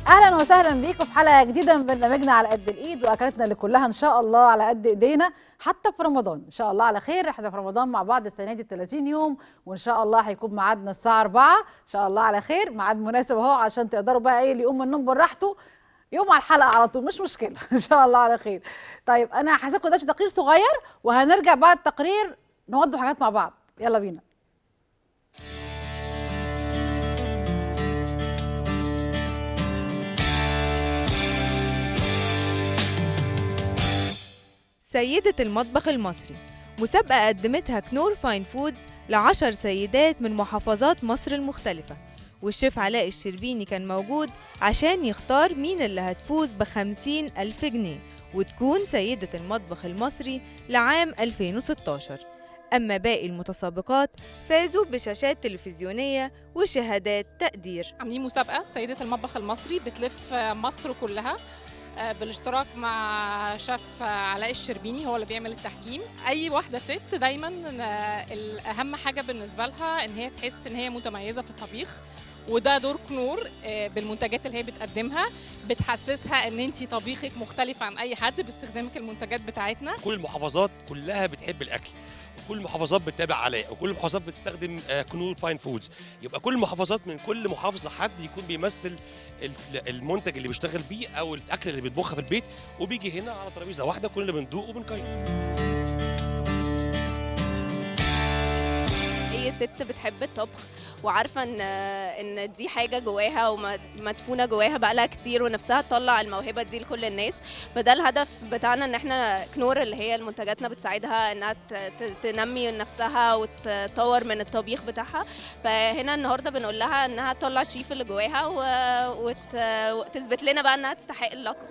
اهلا وسهلا بيكم في حلقه جديده من برنامجنا على قد الايد واكلاتنا اللي كلها ان شاء الله على قد ايدينا حتى في رمضان ان شاء الله على خير احنا في رمضان مع بعض السنه دي 30 يوم وان شاء الله هيكون ميعادنا الساعه 4 ان شاء الله على خير ميعاد مناسب اهو عشان تقدروا بقى ايه اللي يقوم من النوم براحته يوم على الحلقه على طول مش مشكله ان شاء الله على خير طيب انا هسيبكم دلوقتي تقرير صغير وهنرجع بعد التقرير نوضح حاجات مع بعض يلا بينا سيدة المطبخ المصري مسابقة قدمتها كنور فاين فودز لعشر سيدات من محافظات مصر المختلفة والشيف علاء الشربيني كان موجود عشان يختار مين اللي هتفوز بخمسين ألف جنيه وتكون سيدة المطبخ المصري لعام 2016 أما باقي المتسابقات فازوا بشاشات تلفزيونية وشهادات تقدير عاملين مسابقة سيدة المطبخ المصري بتلف مصر كلها آه، بالاشتراك مع شيف علاء الشربيني هو اللي بيعمل التحكيم اي واحده ست دايما آه، الاهم حاجه بالنسبه لها ان هي تحس ان هي متميزه في الطبيخ وده دور كنور آه، بالمنتجات اللي هي بتقدمها بتحسسها ان انت طبيخك مختلف عن اي حد باستخدامك المنتجات بتاعتنا كل المحافظات كلها بتحب الاكل وكل المحافظات بتتابع علاء وكل المحافظات بتستخدم آه، كنور فاين فودز يبقى كل المحافظات من كل محافظه حد يكون بيمثل ال- المنتج اللي بيشتغل بيه او الاكل اللي بيطبخها في البيت وبيجي هنا على ترابيزه واحده كلنا بندوق وبنقيم اي ست بتحب الطبخ وعارفه ان ان دي حاجه جواها ومدفونه جواها بقالها كتير ونفسها تطلع الموهبه دي لكل الناس فده الهدف بتاعنا ان احنا كنور اللي هي منتجاتنا بتساعدها انها ت- ت- تنمي من نفسها وتطور من الطبيخ بتاعها فهنا النهارده بنقول لها انها تطلع الشيف اللي جواها و- وت- وتثبت لنا بقى انها تستحق اللقب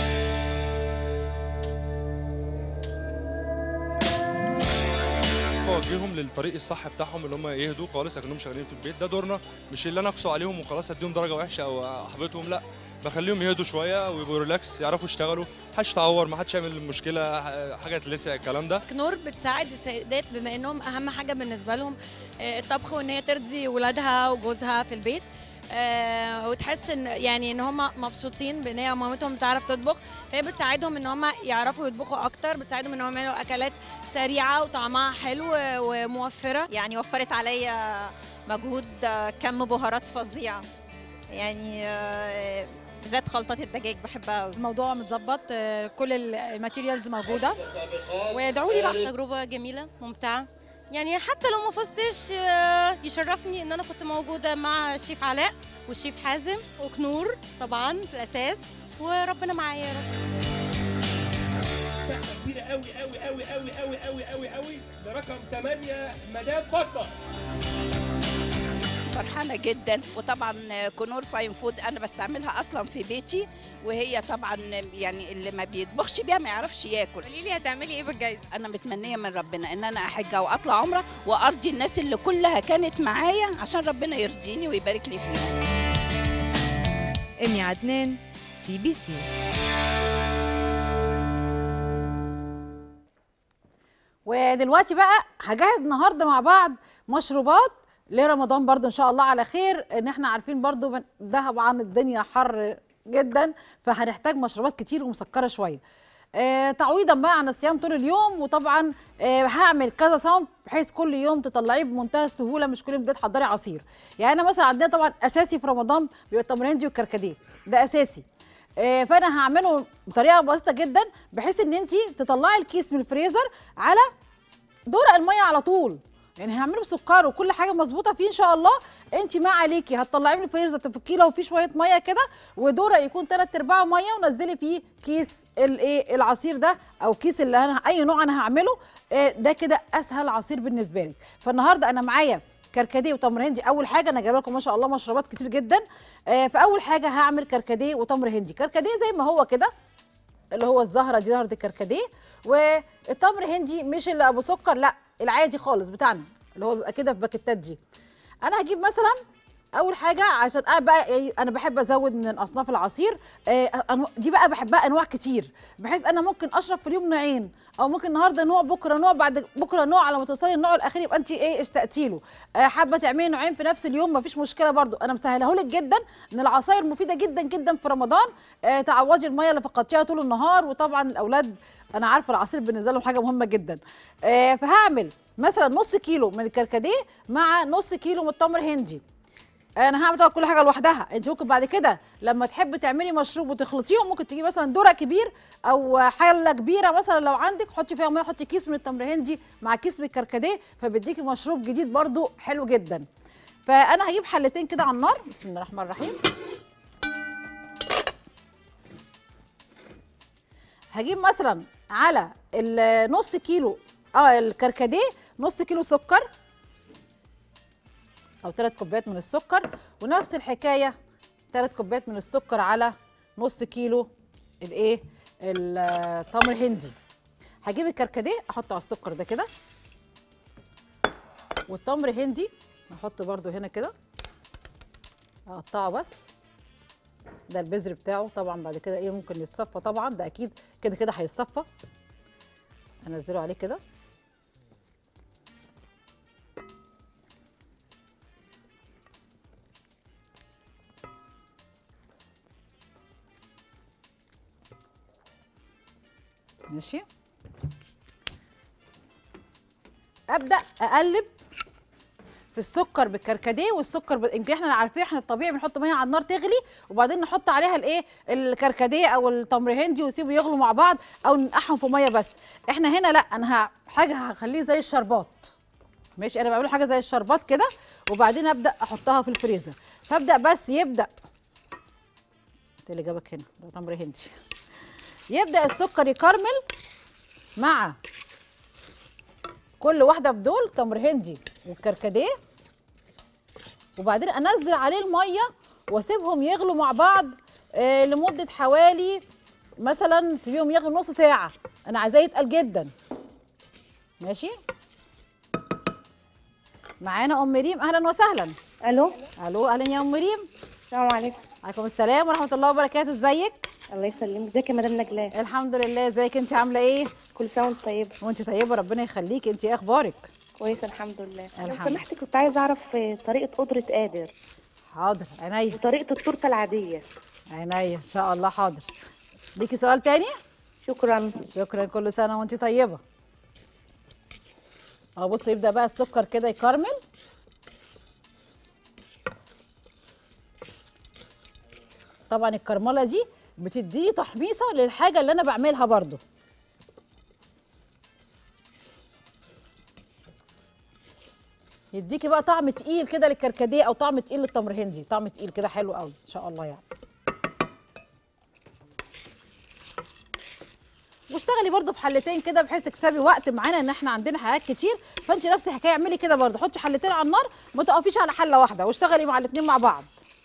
بوجههم للطريق الصح بتاعهم اللي هم يهدوا خالص اكنهم شغالين في البيت ده دورنا مش اللي انا اقسو عليهم وخلاص اديهم درجه وحشه او احبطهم لا بخليهم يهدوا شويه ويبقوا ريلاكس يعرفوا يشتغلوا محدش يتعور ما حدش يعمل مشكله حاجه تلسع الكلام ده كنور بتساعد السيدات بما انهم اهم حاجه بالنسبه لهم آه، الطبخ وان هي ترضي ولادها وجوزها في البيت آه، وتحس ان يعني ان هم مبسوطين بان هي مامتهم بتعرف تطبخ فهي بتساعدهم ان هم يعرفوا يطبخوا اكتر بتساعدهم ان هم يعملوا اكلات سريعه وطعمها حلو وموفره يعني وفرت عليا مجهود آه، كم بهارات فظيع يعني آه، بالذات خلطات الدجاج بحبها قوي الموضوع متظبط آه، كل الماتيريالز موجوده وادعوا لي بقى تجربة جميلة ممتعة يعني حتى لو ما فزتش آه، يشرفني ان انا كنت موجودة مع الشيف علاء والشيف حازم وكنور طبعا في الاساس وربنا معايا يا رب كبيرة قوي قوي قوي قوي قوي قوي قوي قوي لرقم 8 مدام فاطمة فرحانة جدا وطبعا كنور فاين فود أنا بستعملها أصلا في بيتي وهي طبعا يعني اللي ما بيطبخش بيها ما يعرفش ياكل قولي لي هتعملي ايه بالجايزة أنا متمنية من ربنا إن أنا أحج وأطلع عمرة وأرضي الناس اللي كلها كانت معايا عشان ربنا يرضيني ويبارك لي فيهم إيمي عدنان سي بي سي ودلوقتي بقى هجهز النهارده مع بعض مشروبات لرمضان برضو ان شاء الله على خير ان احنا عارفين برضو من- ده طبعا الدنيا حر جدا فهنحتاج مشروبات كتير ومسكره شويه آه تعويضا بقى عن الصيام طول اليوم وطبعا آه هعمل كذا صنف بحيث كل يوم تطلعيه بمنتهى السهوله مش كل يوم بتحضري عصير يعني انا مثلا عندنا طبعا اساسي في رمضان بيبقى التمرندي والكركديه ده اساسي آه، فانا هعمله بطريقه بسيطه جدا بحيث ان انت تطلعي الكيس من الفريزر على دورق الميه على طول يعني هعمله بسكر وكل حاجه مظبوطه فيه ان شاء الله انت ما عليكي هتطلعيه من الفريزر تفكيه لو فيه شويه ميه كده ودورق يكون 3 ارباعه ميه ونزلي فيه كيس الايه العصير ده او كيس اللي انا اي نوع انا هعمله آه، ده كده اسهل عصير بالنسبه لك فالنهارده انا معايا كركديه وتمر هندي اول حاجه انا جايبه لكم ما شاء الله مشروبات كتير جدا آه، فاول حاجه هعمل كركديه وتمر هندي كركديه زي ما هو كده اللي هو الزهره دي زهره الكركديه والتمر هندي مش اللي ابو سكر لا العادي خالص بتاعنا اللي هو بيبقى كده في باكيتات دي انا هجيب مثلا اول حاجه عشان انا بقى إيه، انا بحب ازود من اصناف العصير آه، أنو- دي بقى بحبها انواع كتير بحيث انا ممكن اشرب في اليوم نوعين او ممكن النهارده نوع بكره نوع بعد بكره نوع على ما توصلي النوع الاخير يبقى انت ايه اشتقتي له آه، حابه تعملي نوعين في نفس اليوم مفيش مشكله برضو انا مسهله لك جدا ان العصاير مفيده جدا جدا في رمضان آه، تعوضي الميه اللي فقدتيها طول النهار وطبعا الاولاد انا عارفه العصير بالنسبه لهم حاجه مهمه جدا آه، فهعمل مثلا نص كيلو من الكركديه مع نص كيلو من التمر هندي انا هعمل طبعا كل حاجه لوحدها انت ممكن بعد كده لما تحبي تعملي مشروب وتخلطيهم ممكن تجيبي مثلا درة كبير او حله كبيره مثلا لو عندك حطي فيها ميه حطي كيس من التمر هندي مع كيس من الكركديه فبيديكي مشروب جديد برضو حلو جدا فانا هجيب حلتين كده على النار بسم الله الرحمن الرحيم هجيب مثلا على النص كيلو اه الكركديه نص كيلو سكر او ثلاث كوبايات من السكر ونفس الحكايه ثلاث كوبايات من السكر على نص كيلو الايه التمر هندي هجيب الكركديه احطه على السكر ده كده والتمر هندي احطه برده هنا كده اقطعه بس ده البذر بتاعه طبعا بعد كده ايه ممكن يتصفى طبعا ده اكيد كده كده هيتصفى انزله عليه كده ماشي ابدا اقلب في السكر بالكركديه والسكر بال... يمكن احنا عارفين احنا الطبيعي بنحط ميه على النار تغلي وبعدين نحط عليها الايه الكركديه او التمر هندي ونسيبه يغلوا مع بعض او ننقعهم في ميه بس احنا هنا لا انا ه... حاجه هخليه زي الشربات ماشي انا بعمله حاجه زي الشربات كده وبعدين ابدا احطها في الفريزر فابدا بس يبدا انت اللي جابك هنا ده تمر هندي يبدا السكر يكرمل مع كل واحده بدول تمر هندي والكركديه وبعدين انزل عليه الميه واسيبهم يغلوا مع بعض آه لمده حوالي مثلا سيبيهم يغلوا نص ساعه انا عايزاه يتقل جدا ماشي معانا ام ريم اهلا وسهلا الو الو اهلا يا ام ريم السلام عليكم عليكم السلام ورحمه الله وبركاته ازيك الله يسلمك ازيك يا مدام نجلاء الحمد لله ازيك انت عامله ايه كل سنه وانت طيبه وانت طيبه ربنا يخليكي انت ايه اخبارك كويسه الحمد لله لو الحمد سمحتي كنت عايزه اعرف آه، طريقه قدره قادر حاضر عينيا وطريقه التورته العاديه عينيا ان شاء الله حاضر ليكي سؤال تاني شكرا شكرا كل سنه وانت طيبه اه بص يبدا بقى السكر كده يكرمل طبعا الكرمله دي بتديني تحميصه للحاجه اللي انا بعملها برضو يديكي بقى طعم تقيل كده للكركديه او طعم تقيل للتمر هندي طعم تقيل كده حلو قوي ان شاء الله يعني واشتغلي برضو في حلتين كده بحيث تكسبي وقت معانا ان احنا عندنا حاجات كتير فانت نفس الحكايه اعملي كده برضو حطي حلتين على النار ما تقفيش على حله واحده واشتغلي مع الاثنين مع بعض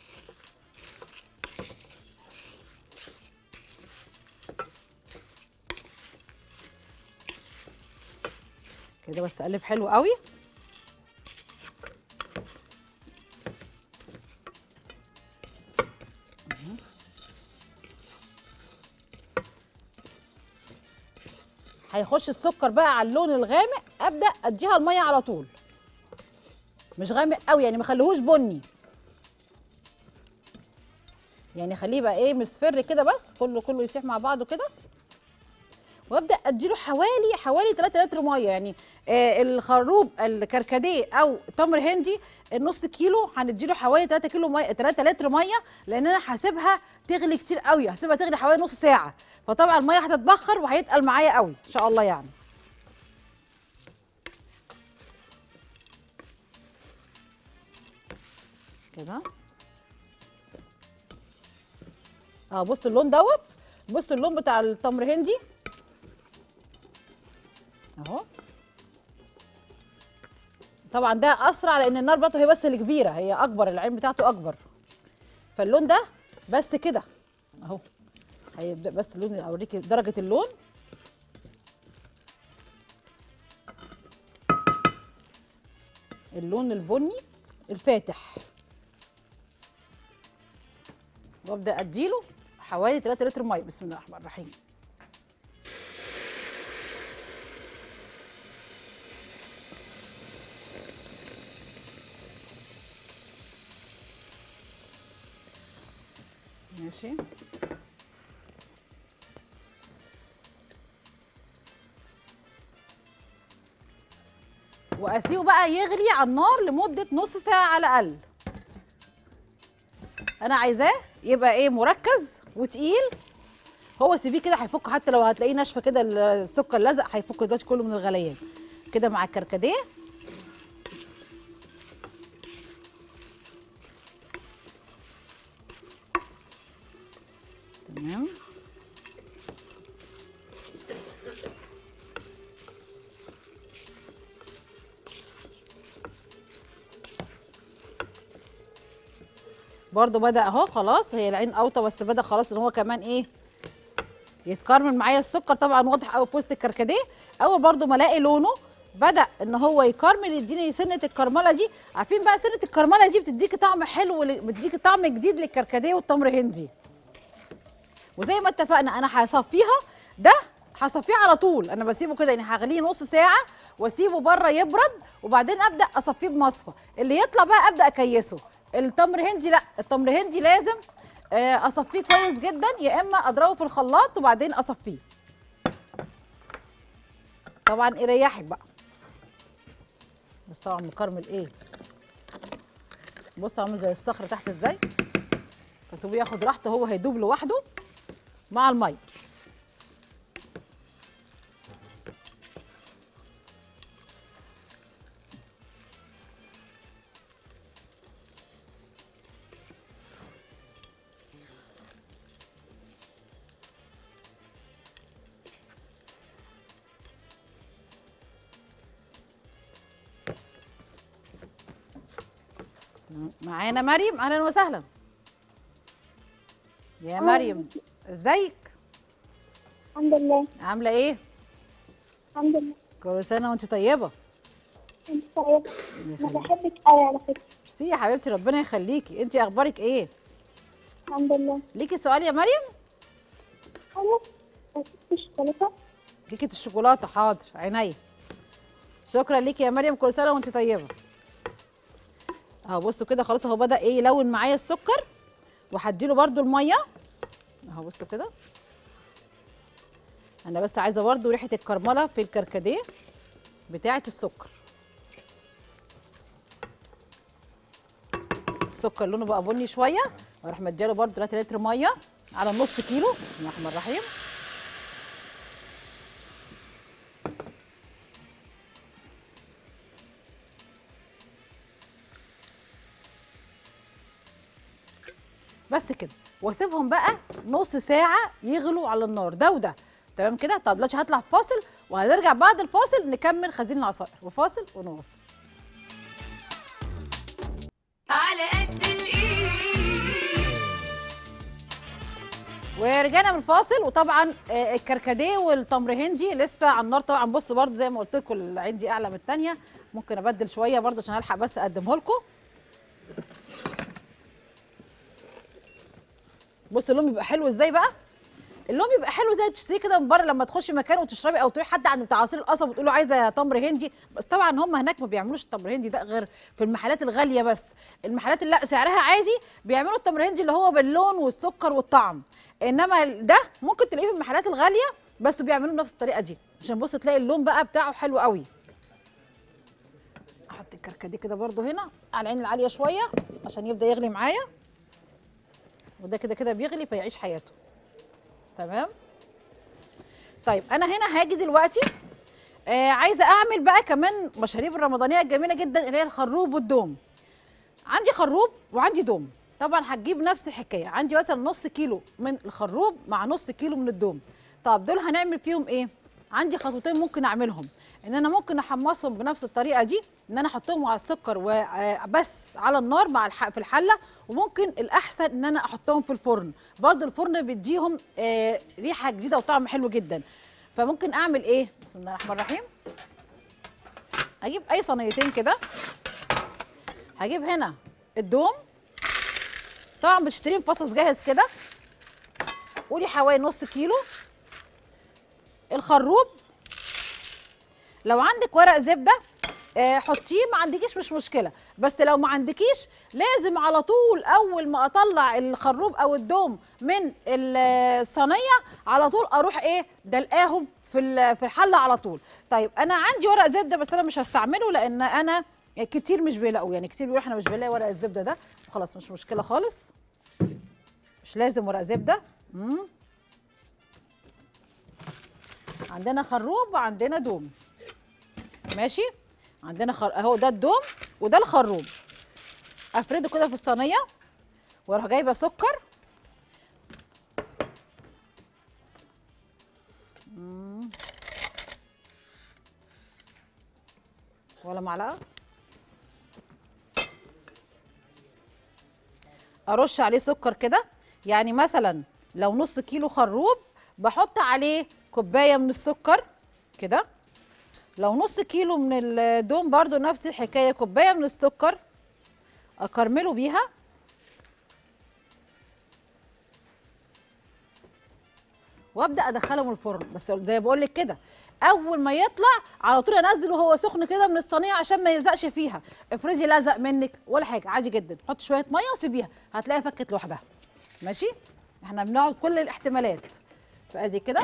كده بس اقلب حلو قوي هيخش السكر بقى على اللون الغامق ابدا اديها الميه على طول مش غامق قوي يعني ما خليهوش بني يعني خليه بقى ايه مصفر كده بس كله كله يسيح مع بعضه كده وابدا اديله حوالي حوالي 3 لتر ميه يعني آه الخروب الكركديه او تمر هندي النص كيلو هنديله حوالي 3 كيلو ميه 3 لتر ميه لان انا هسيبها تغلي كتير قوي هسيبها تغلي حوالي نص ساعه فطبعا الميه هتتبخر وهيتقل معايا قوي ان شاء الله يعني كده اه بص اللون دوت بص اللون بتاع التمر هندي اهو طبعا ده اسرع لان النار بتاعته هي بس اللي كبيره هي اكبر العين بتاعته اكبر فاللون ده بس كده اهو هيبدا بس اللون اوريكي درجه اللون اللون البني الفاتح وابدا اديله حوالي 3 لتر ميه بسم الله الرحمن الرحيم ماشي واسيبه بقى يغلي على النار لمده نص ساعه على الاقل انا عايزاه يبقى ايه مركز وتقيل هو سيبيه كده هيفك حتى لو هتلاقيه ناشفه كده السكر لزق هيفك دلوقتي كله من الغليان كده مع الكركديه تمام برضو بدا اهو خلاص هي العين اوطى بس بدا خلاص ان هو كمان ايه يتكرمل معايا السكر طبعا واضح قوي في وسط الكركديه اول برضو ما الاقي لونه بدا ان هو يكرمل يديني سنه الكرمله دي عارفين بقى سنه الكرمله دي بتديكي طعم حلو ل- بتديكي طعم جديد للكركديه والتمر هندي وزي ما اتفقنا انا هصفيها ده هصفيه على طول انا بسيبه كده يعني هغليه نص ساعه واسيبه بره يبرد وبعدين ابدا اصفيه بمصفى اللي يطلع بقى ابدا اكيسه التمر هندي لا التمر هندي لازم آه، اصفيه كويس جدا يا اما اضربه في الخلاط وبعدين اصفيه طبعا يريحك بقى بس طبعا مكرمل ايه بص عامل زي الصخر تحت ازاي فسيبوه ياخد راحته هو هيدوب لوحده مع الميه معانا مريم اهلا وسهلا يا مريم ازيك الحمد لله عامله ايه الحمد لله كل سنه وانت طيبه انت طيب انا بحبك قوي على فكره ميرسي يا حبيبتي ربنا يخليكي انت اخبارك ايه الحمد لله ليكي سؤال يا مريم انا بس شوكولاته كيكه الشوكولاته حاضر عينيا شكرا ليكي يا مريم كل سنه وانت طيبه اهو بصوا كده خلاص هو بدا ايه يلون معايا السكر وهديله برده الميه اهو بصوا كده انا بس عايزه برده ريحه الكرمله في الكركديه بتاعه السكر السكر لونه بقى بني شويه واروح مديله برده 3 لتر ميه على نص كيلو بسم الله الرحمن الرحيم بس كده واسيبهم بقى نص ساعه يغلوا على النار ده وده تمام كده طب دلوقتي هطلع في فاصل وهنرجع بعد الفاصل نكمل خزين العصائر وفاصل ونواصل على قد الايد ورجعنا من الفاصل وطبعا آه، الكركديه والتمر هندي لسه على النار طبعا بص برضو زي ما قلت لكم العين دي اعلى من الثانيه ممكن ابدل شويه برضو عشان الحق بس اقدمه لكم بص اللون بيبقى حلو ازاي بقى اللون بيبقى حلو زي بتشتريه كده من بره لما تخشي مكان وتشربي او تروحي حد عند بتاع عصير القصب وتقول له عايزه تمر هندي بس طبعا هم هناك ما بيعملوش التمر هندي ده غير في المحلات الغاليه بس المحلات اللي لا سعرها عادي بيعملوا التمر هندي اللي هو باللون والسكر والطعم انما ده ممكن تلاقيه في المحلات الغاليه بس بيعملوه بنفس الطريقه دي عشان بص تلاقي اللون بقى بتاعه حلو قوي احط الكركديه كده برده هنا على العين العاليه شويه عشان يبدا يغلي معايا وده كده كده بيغلي فيعيش حياته تمام طيب انا هنا هاجي دلوقتي آه عايزه اعمل بقى كمان مشاريب الرمضانيه الجميله جدا اللي هي الخروب والدوم عندي خروب وعندي دوم طبعا هتجيب نفس الحكايه عندي مثلا نص كيلو من الخروب مع نص كيلو من الدوم طب دول هنعمل فيهم ايه عندي خطوتين ممكن اعملهم ان انا ممكن احمصهم بنفس الطريقه دي ان انا احطهم على السكر وبس على النار مع الح... في الحله وممكن الاحسن ان انا احطهم في الفرن برضو الفرن بيديهم آه ريحه جديده وطعم حلو جدا فممكن اعمل ايه بسم الله الرحمن الرحيم اجيب اي صينيتين كده هجيب هنا الدوم طبعا بتشتريه مفصص جاهز كده قولي حوالي نص كيلو الخروب لو عندك ورق زبده آه، حطيه ما عندكيش مش مشكله بس لو ما عندكيش لازم على طول اول ما اطلع الخروب او الدوم من الصينيه على طول اروح ايه دلقاهم في ال- في الحله على طول طيب انا عندي ورق زبده بس انا مش هستعمله لان انا كتير مش بيلاقوا يعني كتير بيقولوا احنا مش بنلاقي ورق الزبده ده خلاص مش مشكله خالص مش لازم ورق زبده مم. عندنا خروب وعندنا دوم ماشي عندنا خر... اهو ده الدوم وده الخروب افرده كده في الصينيه واروح جايبه سكر مم. ولا معلقه ارش عليه سكر كده يعني مثلا لو نص كيلو خروب بحط عليه كوبايه من السكر كده لو نص كيلو من الدوم برضو نفس الحكايه كوبايه من السكر اكرمله بيها وابدا ادخلهم الفرن بس زي ما بقول لك كده اول ما يطلع على طول انزل وهو سخن كده من الصينيه عشان ما يلزقش فيها افرضي لزق منك ولا حاجه عادي جدا حط شويه ميه وسيبيها هتلاقيها فكت لوحدها ماشي احنا بنقعد كل الاحتمالات فادي كده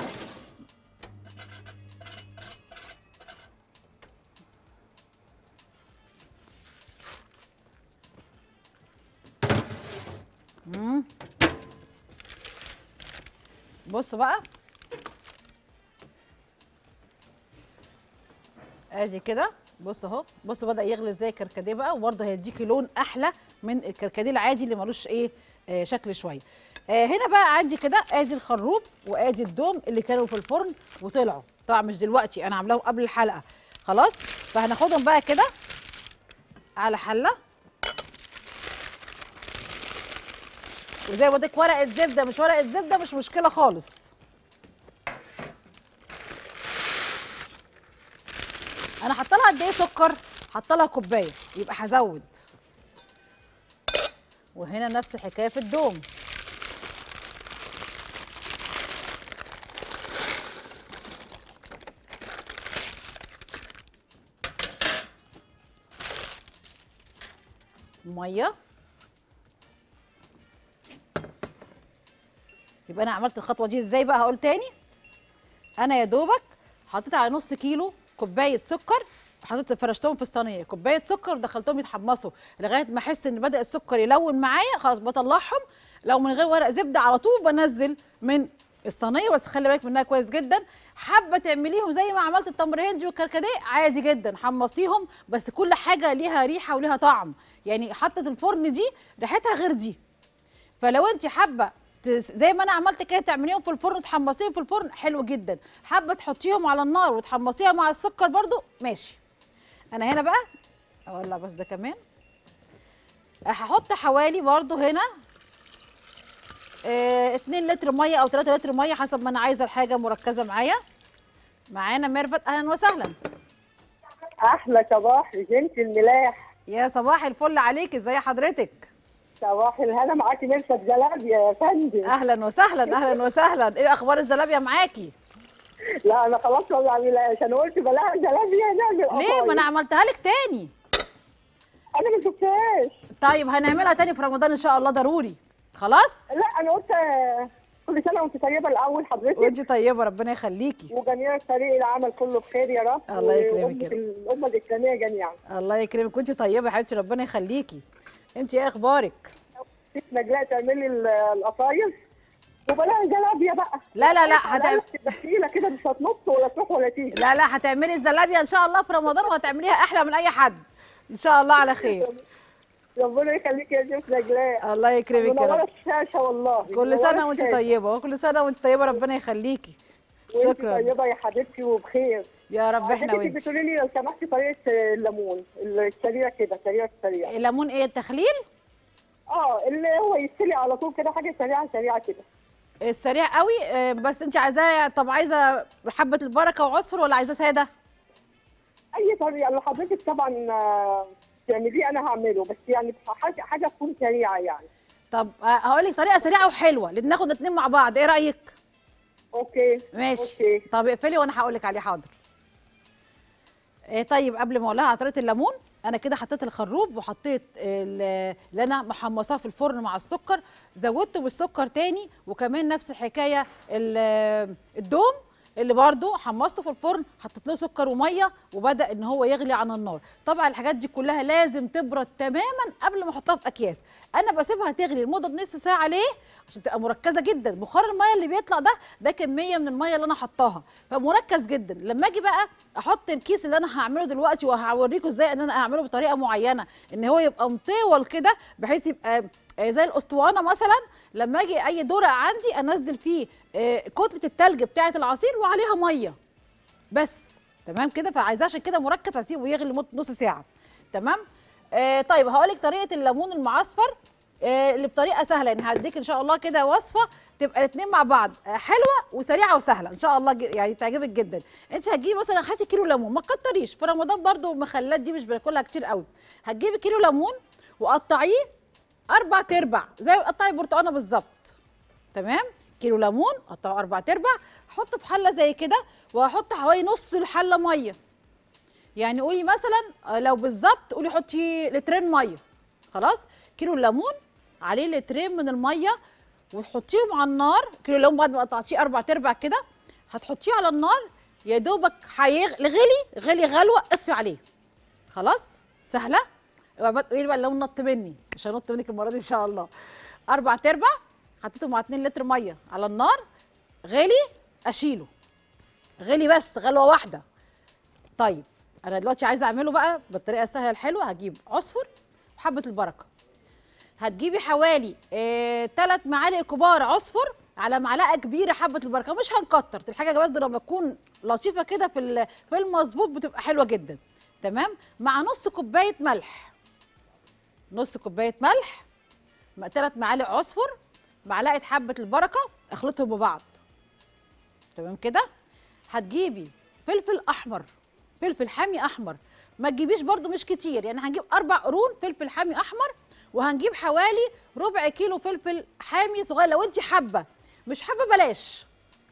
مم. بص بقى ادي كده بص اهو بص بدا يغلي ازاي الكركديه بقى وبرده هيديكي لون احلى من الكركديه العادي اللي ملوش ايه آه شكل شويه آه هنا بقى عندي كده ادي الخروب وادي الدوم اللي كانوا في الفرن وطلعوا طبعا مش دلوقتي انا عاملاهم قبل الحلقه خلاص فهناخدهم بقى كده على حله وزي ما قلت ورقه زبده مش ورقه زبده مش مشكله خالص انا حاطه لها قد ايه سكر حاطه لها كوبايه يبقى هزود وهنا نفس الحكايه في الدوم ميه يبقى انا عملت الخطوه دي ازاي بقى هقول تاني انا يا دوبك حطيت على نص كيلو كوبايه سكر حطيت فرشتهم في الصينيه كوبايه سكر ودخلتهم يتحمصوا لغايه ما احس ان بدا السكر يلون معايا خلاص بطلعهم لو من غير ورق زبده على طول بنزل من الصينيه بس خلي بالك منها كويس جدا حابه تعمليهم زي ما عملت التمر هندي والكركديه عادي جدا حمصيهم بس كل حاجه ليها ريحه وليها طعم يعني حطه الفرن دي ريحتها غير دي فلو انت حابه تس- زي ما انا عملت كده تعمليهم في الفرن تحمصيهم في الفرن حلو جدا حابه تحطيهم على النار وتحمصيها مع السكر برضو ماشي انا هنا بقى اولع بس ده كمان هحط حوالي برضو هنا اه 2 لتر ميه او 3 لتر ميه حسب ما انا عايزه الحاجه مركزه معايا معانا ميرفت اهلا وسهلا احلى صباح جنت الملاح يا صباح الفل عليك ازي حضرتك صباح الهنا معاكي مرسى جلال يا فندم اهلا وسهلا اهلا وسهلا ايه اخبار الزلابيه معاكي لا انا خلاص ما بعملهاش انا قلت بلاها جلابيه نعمل ليه ما انا عملتها لك تاني انا ما شفتهاش طيب هنعملها تاني في رمضان ان شاء الله ضروري خلاص لا انا قلت آه، كل سنه وانت طيبه الاول حضرتك وانت طيبه ربنا يخليكي وجميع فريق العمل كله بخير يا رب الله يكرمك وأمة يا رب. الامه الاسلاميه جميعا الله يكرمك وانت طيبه يا حبيبتي ربنا يخليكي انت ايه اخبارك ست نجلاء تعملي ال- القطايف وبلاها جلابيه بقى لا لا لا هتعمل هتعمل تخيله كده مش هتنط ولا تروح ولا تيجي لا لا هتعملي الزلابيه ان شاء الله في رمضان وهتعمليها احلى من اي حد ان شاء الله على خير ربنا يخليك يا ست نجلاء الله يكرمك يا منوره رب الشاشه والله كل منورة سنه وانت الشاشة. طيبه وكل سنه وانت طيبه ربنا يخليكي وانت شكرا طيبه يا حبيبتي وبخير يا رب احنا عايزاكي وانت بتقولي لي لو سمحتي طريقه الليمون السريع كده سريع سريع الليمون ايه التخليل اه اللي هو يستلي على طول كده حاجه سريعه سريعه كده السريع قوي آه، بس انت عايزاه طب عايزه حبه البركه وعصفر ولا عايزاه ساده اي طريقه اللي حضرتك طبعا آه، تعمليه انا هعمله بس يعني حاجه حاجه تكون سريعه يعني طب آه، هقول لك طريقه سريعه وحلوه اللي ناخد اتنين مع بعض ايه رايك اوكي ماشي اوكي طب اقفلي وانا هقول لك عليه حاضر إيه طيب قبل ما اقول لها على طريقه الليمون انا كده حطيت الخروب وحطيت ال- اللي انا محمصاه في الفرن مع السكر زودته بالسكر تاني وكمان نفس الحكايه ال- الدوم اللي برضو حمصته في الفرن حطيت له سكر وميه وبدا ان هو يغلي عن النار طبعا الحاجات دي كلها لازم تبرد تماما قبل ما احطها في اكياس انا بسيبها تغلي لمده نص ساعه ليه عشان تبقى مركزه جدا بخار الميه اللي بيطلع ده ده كميه من الميه اللي انا حطاها فمركز جدا لما اجي بقى احط الكيس اللي انا هعمله دلوقتي وهوريكم ازاي ان انا اعمله بطريقه معينه ان هو يبقى مطول كده بحيث يبقى آه، زي الاسطوانه مثلا لما اجي اي دورق عندي انزل فيه آه، كتله التلج بتاعه العصير وعليها ميه بس تمام كده فعايزاه عشان كده مركز هسيبه يغلي لمده نص ساعه تمام آه طيب هقول لك طريقه الليمون المعصفر آه اللي بطريقه سهله يعني هديك ان شاء الله كده وصفه تبقى الاثنين مع بعض آه حلوه وسريعه وسهله ان شاء الله ج- يعني تعجبك جدا انت هتجيبي مثلا هاتي كيلو ليمون ما تكتريش في رمضان برضو المخلات دي مش بناكلها كتير قوي هتجيبي كيلو ليمون وقطعيه اربع تربع زي قطعي برتقانه بالظبط تمام كيلو ليمون قطعه اربع تربع حطه في حله زي كده وهحط حوالي نص الحله ميه يعني قولي مثلا آه، لو بالظبط قولي حطي لترين ميه خلاص كيلو ليمون عليه لترين من الميه وتحطيهم على النار كيلو ليمون بعد ما قطعتيه اربع تربع كده هتحطيه على النار يا دوبك هيغ- غلي غلي غلوه اطفي عليه خلاص سهله اوعي بقى تقولي بقى الليمون نط مني مش هنط منك المره دي ان شاء الله اربع تربع حطيته مع 2 لتر ميه على النار غلي اشيله غلي بس غلوه واحده طيب انا دلوقتي عايزه اعمله بقى بالطريقه السهله الحلوه هجيب عصفر وحبه البركه هتجيبي حوالي 3 معالق كبار عصفر على معلقه كبيره حبه البركه مش هنكتر الحاجه برضه لما تكون لطيفه كده في ال- في المظبوط بتبقى حلوه جدا تمام مع نص كوبايه ملح نص كوبايه ملح ثلاث معالق عصفر معلقه حبه البركه اخلطهم ببعض تمام كده هتجيبي فلفل احمر فلفل حامي احمر ما تجيبيش برضو مش كتير يعني هنجيب اربع قرون فلفل حامي احمر وهنجيب حوالي ربع كيلو فلفل حامي صغير لو انت حابه مش حابه بلاش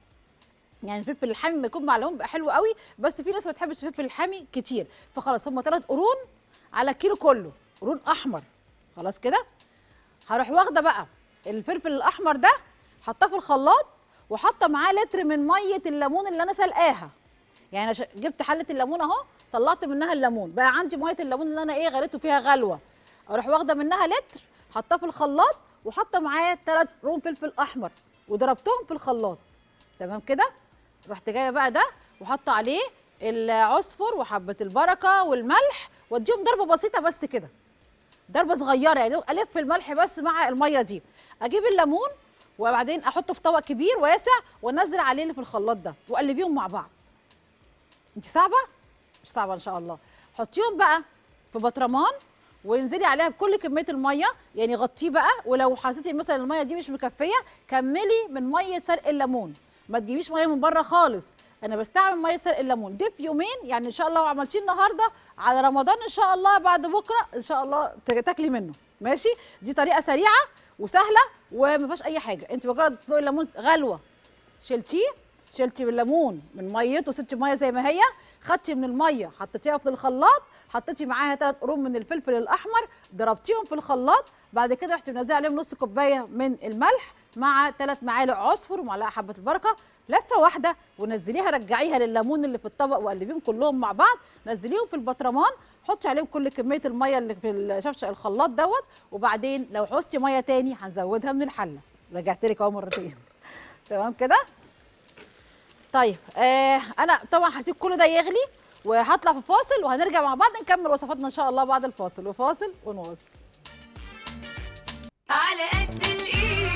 يعني الفلفل الحامي لما يكون معلوم بيبقى حلو قوي بس في ناس ما بتحبش الفلفل الحامي كتير فخلاص هم ثلاث قرون على كيلو كله قرون احمر خلاص كده هروح واخده بقى الفلفل الاحمر ده حطاه في الخلاط وحاطه معاه لتر من ميه الليمون اللي انا سلقاها يعني أنا ش- جبت حله الليمون اهو طلعت منها الليمون بقى عندي ميه الليمون اللي انا ايه غليته فيها غلوه اروح واخده منها لتر حطاه في الخلاط وحاطه معاه ثلاث قرون فلفل احمر وضربتهم في الخلاط تمام كده رحت جايه بقى ده وحاطه عليه العصفر وحبه البركه والملح واديهم ضربه بسيطه بس كده ضربه صغيره يعني الف الملح بس مع الميه دي اجيب الليمون وبعدين احطه في طبق كبير واسع وانزل عليه اللي في الخلاط ده واقلبيهم مع بعض انت صعبه مش صعبه ان شاء الله حطيهم بقى في بطرمان وانزلي عليها بكل كميه الميه يعني غطيه بقى ولو حسيتي مثلا الميه دي مش مكفيه كملي من ميه سلق الليمون ما تجيبيش ميه من بره خالص انا بستعمل ميه سلق الليمون دي في يومين يعني ان شاء الله لو عملتيه النهارده على رمضان ان شاء الله بعد بكره ان شاء الله ت- تاكلي منه ماشي دي طريقه سريعه وسهله وما فيهاش اي حاجه انت مجرد تسلقي الليمون غلوه شلتيه شلتي بالليمون من ميته سبتي الميه زي ما هي خدتي من الميه حطيتيها في الخلاط حطيتي معاها ثلاث قرون من الفلفل الاحمر ضربتيهم في الخلاط بعد كده رحتي منزله عليهم نص كوبايه من الملح مع ثلاث معالق عصفر ومعلقه حبه البركه لفه واحده ونزليها رجعيها لليمون اللي في الطبق وقلبيهم كلهم مع بعض نزليهم في البطرمان حطي عليهم كل كميه الميه اللي في الشفشق الخلاط دوت وبعدين لو عوزتي ميه تاني هنزودها من الحله رجعت لك اهو مرتين تمام كده طيب آه انا طبعا هسيب كل ده يغلي وهطلع في فاصل وهنرجع مع بعض نكمل وصفاتنا ان شاء الله بعد الفاصل وفاصل ونواصل على قد الايد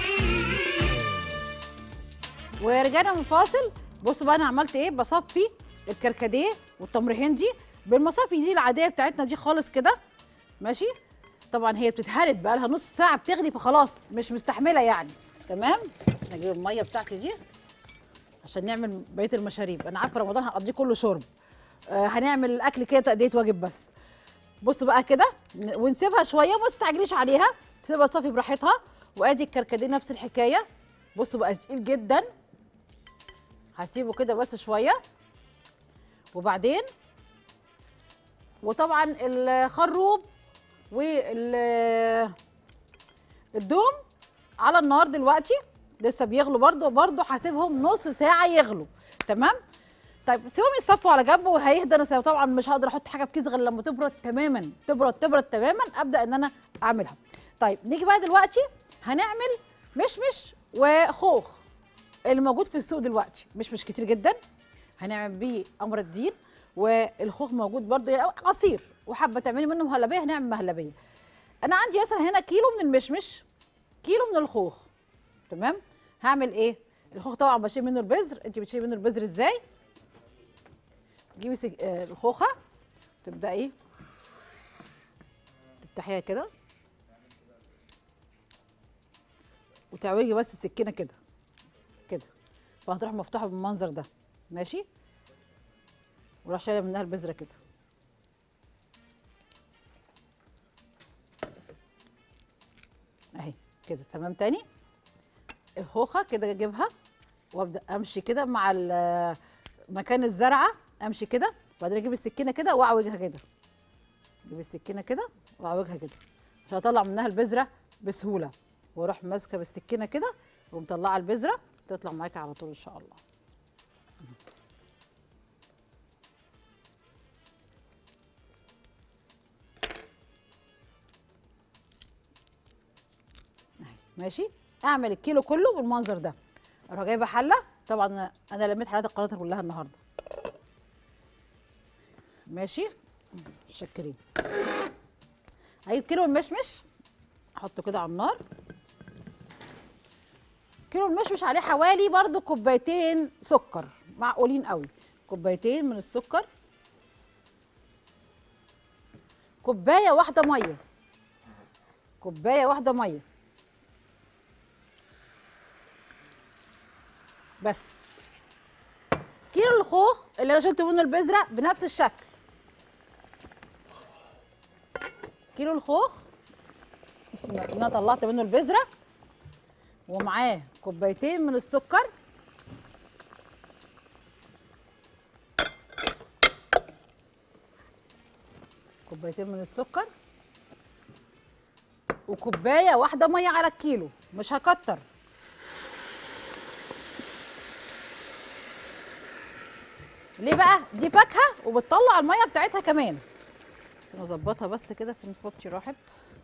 ورجعنا من فاصل بصوا بقى انا عملت ايه بصفي الكركديه والتمر هندي بالمصافي دي العاديه بتاعتنا دي خالص كده ماشي طبعا هي بتتهرد بقى لها نص ساعه بتغلي فخلاص مش مستحمله يعني تمام بس نجيب الميه بتاعتي دي عشان نعمل بقيه المشاريب انا عارفه رمضان هنقضيه كله شرب آه هنعمل الاكل كده تأدية واجب بس بصوا بقى كده ن- ونسيبها شويه وما تستعجليش عليها تسيبها تصفي براحتها وادي الكركديه نفس الحكايه بصوا بقى تقيل جدا هسيبه كده بس شويه وبعدين وطبعا الخروب وال الدوم على النار دلوقتي لسه بيغلوا برضو برضو هسيبهم نص ساعه يغلوا تمام طيب سيبهم يصفوا على جنب وهيهدى انا طبعا مش هقدر احط حاجه في كيس غير لما تبرد تماما تبرد تبرد تماما ابدا ان انا اعملها طيب نيجي بقى دلوقتي هنعمل مشمش وخوخ اللي موجود في السوق دلوقتي مش مش كتير جدا هنعمل بيه قمر الدين والخوخ موجود برضو يعني عصير وحابه تعملي منه مهلبيه هنعمل مهلبيه انا عندي مثلا هنا كيلو من المشمش كيلو من الخوخ تمام هعمل ايه الخوخ طبعا بشيل منه البذر انت بتشيلي منه البذر ازاي تجيبي سج... آه الخوخه تبداي تفتحيها كده وتعوجي بس السكينه كده كده فهتروح مفتوحه بالمنظر ده ماشي وراح شايله منها البذره كده اهي كده تمام تاني الخوخه كده اجيبها وابدا امشي كده مع ال- مكان الزرعه امشي كده وبعدين اجيب السكينه كده واعوجها كده اجيب السكينه كده واعوجها كده عشان اطلع منها البذره بسهوله واروح ماسكه بالسكينه كده ومطلعه البذره تطلع معاكي على طول ان شاء الله أهي، ماشي اعمل الكيلو كله بالمنظر ده اروح جايبه حله طبعا انا لميت حلات القناه كلها النهارده ماشي متشكرين هجيب كيلو المشمش احطه كده على النار كيلو المشمش عليه حوالي برضو كوبايتين سكر معقولين قوي كوبايتين من السكر كوبايه واحده ميه كوبايه واحده ميه بس كيلو الخوخ اللي انا شلت منه البذره بنفس الشكل كيلو الخوخ بسم الله انا طلعت منه البذره ومعاه كوبايتين من السكر كوبايتين من السكر وكوبايه واحده ميه على الكيلو مش هكتر ليه بقى دي فاكهه وبتطلع الميه بتاعتها كمان نظبطها بس كده في الفوتشي راحت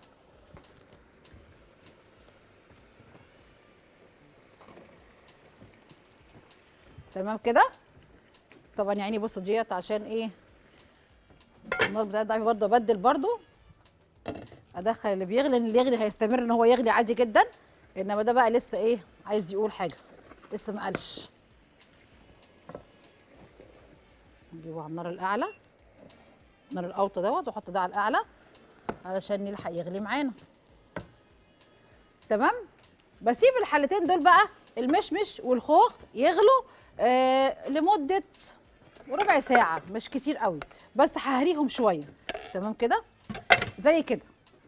تمام كده طبعا يعني بص ديت عشان ايه النار بتاعت ضعيفه برضه ابدل برضه ادخل اللي بيغلي لان اللي يغلي هيستمر ان هو يغلي عادي جدا انما ده بقى لسه ايه عايز يقول حاجه لسه ما قالش نجيبه على النار الاعلى النار الاوطى دوت واحط ده على الاعلى علشان يلحق يغلي معانا تمام بسيب الحلتين دول بقى المشمش والخوخ يغلوا آه لمده ربع ساعه مش كتير قوي بس ههريهم شويه تمام كده زي كده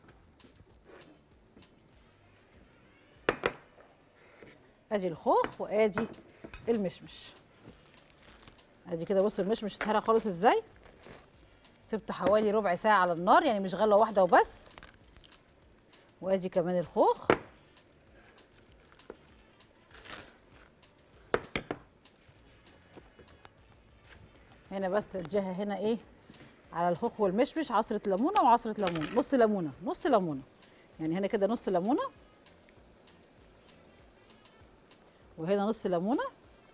ادي الخوخ وادي المشمش ادي كده بصوا المشمش اتهرى خالص ازاي سبته حوالي ربع ساعه على النار يعني مش غله واحده وبس وادي كمان الخوخ هنا بس الجهه هنا ايه على الخوخ والمشمش عصره ليمونه وعصره ليمون نص ليمونه نص ليمونه يعني هنا كده نص ليمونه وهنا نص ليمونه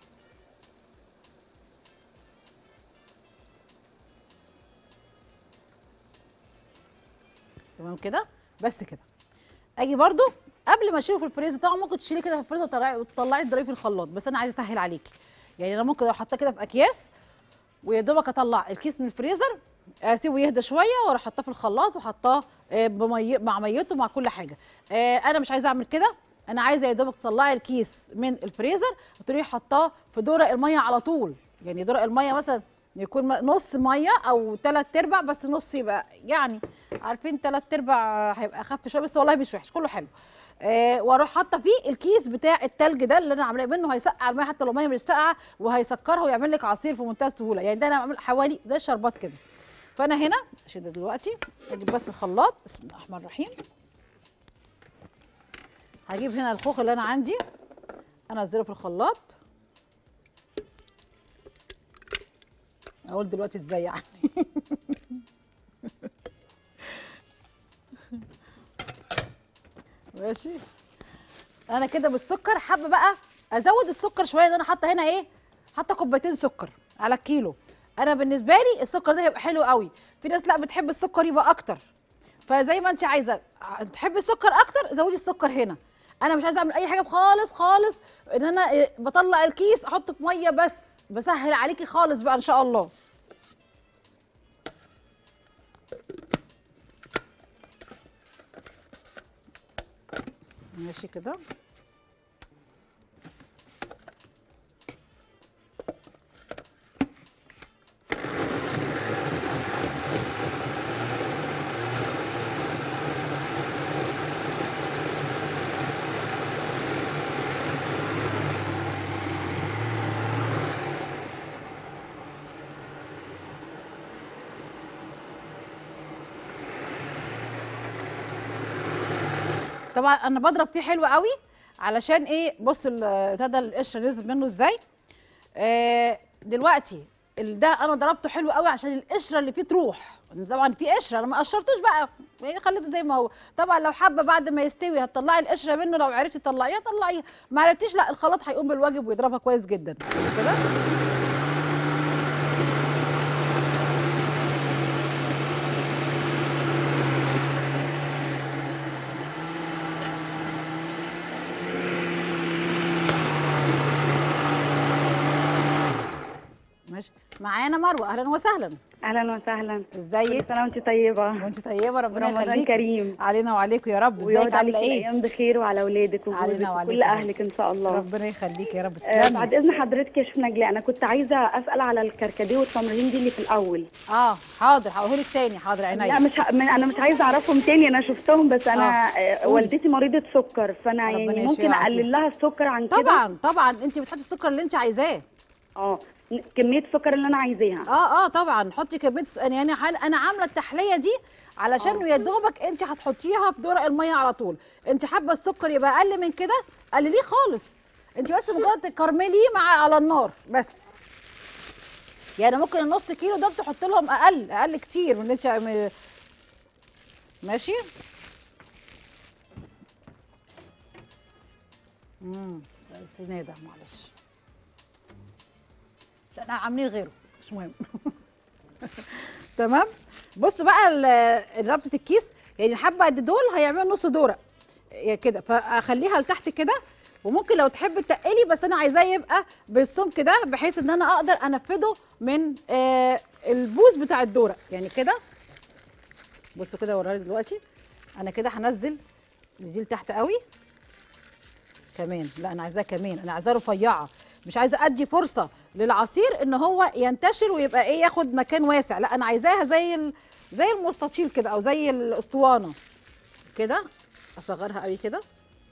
تمام كده بس كده اجي برضو قبل ما اشيله في الفريزر طبعا ممكن تشيليه كده في الفريزر وتطلعي وتطلعي تضربيه في الخلاط بس انا عايزه اسهل عليكي يعني انا ممكن لو حطاه كده في اكياس ويا دوبك اطلع الكيس من الفريزر اسيبه يهدى شويه واروح حاطاه في الخلاط وحطاه آه، بمي... مع ميته مع كل حاجه آه، انا مش عايزه اعمل كده انا عايزه يا دوبك تطلعي الكيس من الفريزر وتروحي حطاه في دورق الميه على طول يعني دورق الميه مثلا يكون م- نص ميه او تلات ارباع بس نص يبقى يعني عارفين تلات ارباع هيبقى اخف شويه بس والله مش وحش كله حلو آه واروح حاطه فيه الكيس بتاع التلج ده اللي انا عاملاه منه هيسقع الميه حتى لو الميه مش ساقعه وهيسكرها ويعمل لك عصير في منتهى السهوله يعني ده انا بعمل حوالي زي الشربات كده فانا هنا اشد دلوقتي اجيب بس الخلاط بسم الله الرحمن الرحيم هجيب هنا الخوخ اللي انا عندي انزله في الخلاط اقول دلوقتي ازاي يعني ماشي انا كده بالسكر حابه بقى ازود السكر شويه لان انا حاطه هنا ايه حاطه كوبايتين سكر على الكيلو انا بالنسبه لي السكر ده هيبقى حلو قوي في ناس لا بتحب السكر يبقى اكتر فزي ما انت عايزه ع- تحبي السكر اكتر زودي السكر هنا انا مش عايزه اعمل اي حاجه خالص خالص ان انا إيه، بطلع الكيس احط في ميه بس بسهل عليكي خالص بقى ان شاء الله ماشي كده طبعا انا بضرب فيه حلو قوي علشان ايه بص ال- ابتدى القشر نزل منه ازاي آه دلوقتي ال- ده انا ضربته حلو قوي عشان القشره اللي فيه تروح طبعا في قشره انا ما قشرتوش بقى يعني خليته زي ما هو طبعا لو حابه بعد ما يستوي هتطلعي القشره منه لو عرفتي تطلعيها طلعيها ما عرفتيش لا الخلاط هيقوم بالواجب ويضربها كويس جدا كده ماشي معانا مروه اهلا وسهلا اهلا وسهلا ازيك كل سنه وانت طيبه وانت طيبه ربنا رمضان يخليك كريم علينا وعليكم يا رب ويقعد ازيك عليك عامله ايه الايام بخير وعلى اولادك علينا وجوزك وعليك وكل يا اهلك ان شاء الله ربنا يخليك يا رب آه تسلمي بعد اذن حضرتك يا شيخ نجلاء انا كنت عايزه اسال على الكركديه والتمرين دي اللي في الاول اه حاضر هقوله لك تاني حاضر عينيا لا مش ه... من... انا مش عايزه اعرفهم تاني انا شفتهم بس انا آه، آه. قولي. والدتي مريضه سكر فانا ربنا يعني يشفيها ممكن ويعافيها. اقلل لها السكر عن كده طبعا طبعا انت بتحطي السكر اللي انت عايزاه اه كميه السكر اللي انا عايزاها اه اه طبعا حطي كميه س- يعني يعني حال انا عامله التحليه دي علشان يا دوبك انت هتحطيها في دورق الميه على طول انت حابه السكر يبقى اقل من كده قلليه خالص انت بس مجرد تكرمليه مع على النار بس يعني ممكن النص كيلو ده تحط لهم اقل اقل كتير من اللي انت عم- ماشي امم بس نادى معلش عشان احنا عاملين غيره مش مهم تمام بصوا بقى ال- ربطه الكيس يعني الحبه قد دول هيعملوا نص دورق يعني كده فاخليها لتحت كده وممكن لو تحب تقلي بس انا عايزاه يبقى بالسمك كده بحيث ان انا اقدر انفذه من آه البوز بتاع الدورق يعني كده بصوا كده وراني دلوقتي انا كده هنزل دي لتحت قوي كمان لا انا عايزاه كمان انا عايزاه رفيعه مش عايزه ادي فرصه للعصير ان هو ينتشر ويبقى ايه ياخد مكان واسع لا انا عايزاها زي ال... زي المستطيل كده او زي الاسطوانه كده اصغرها قوي كده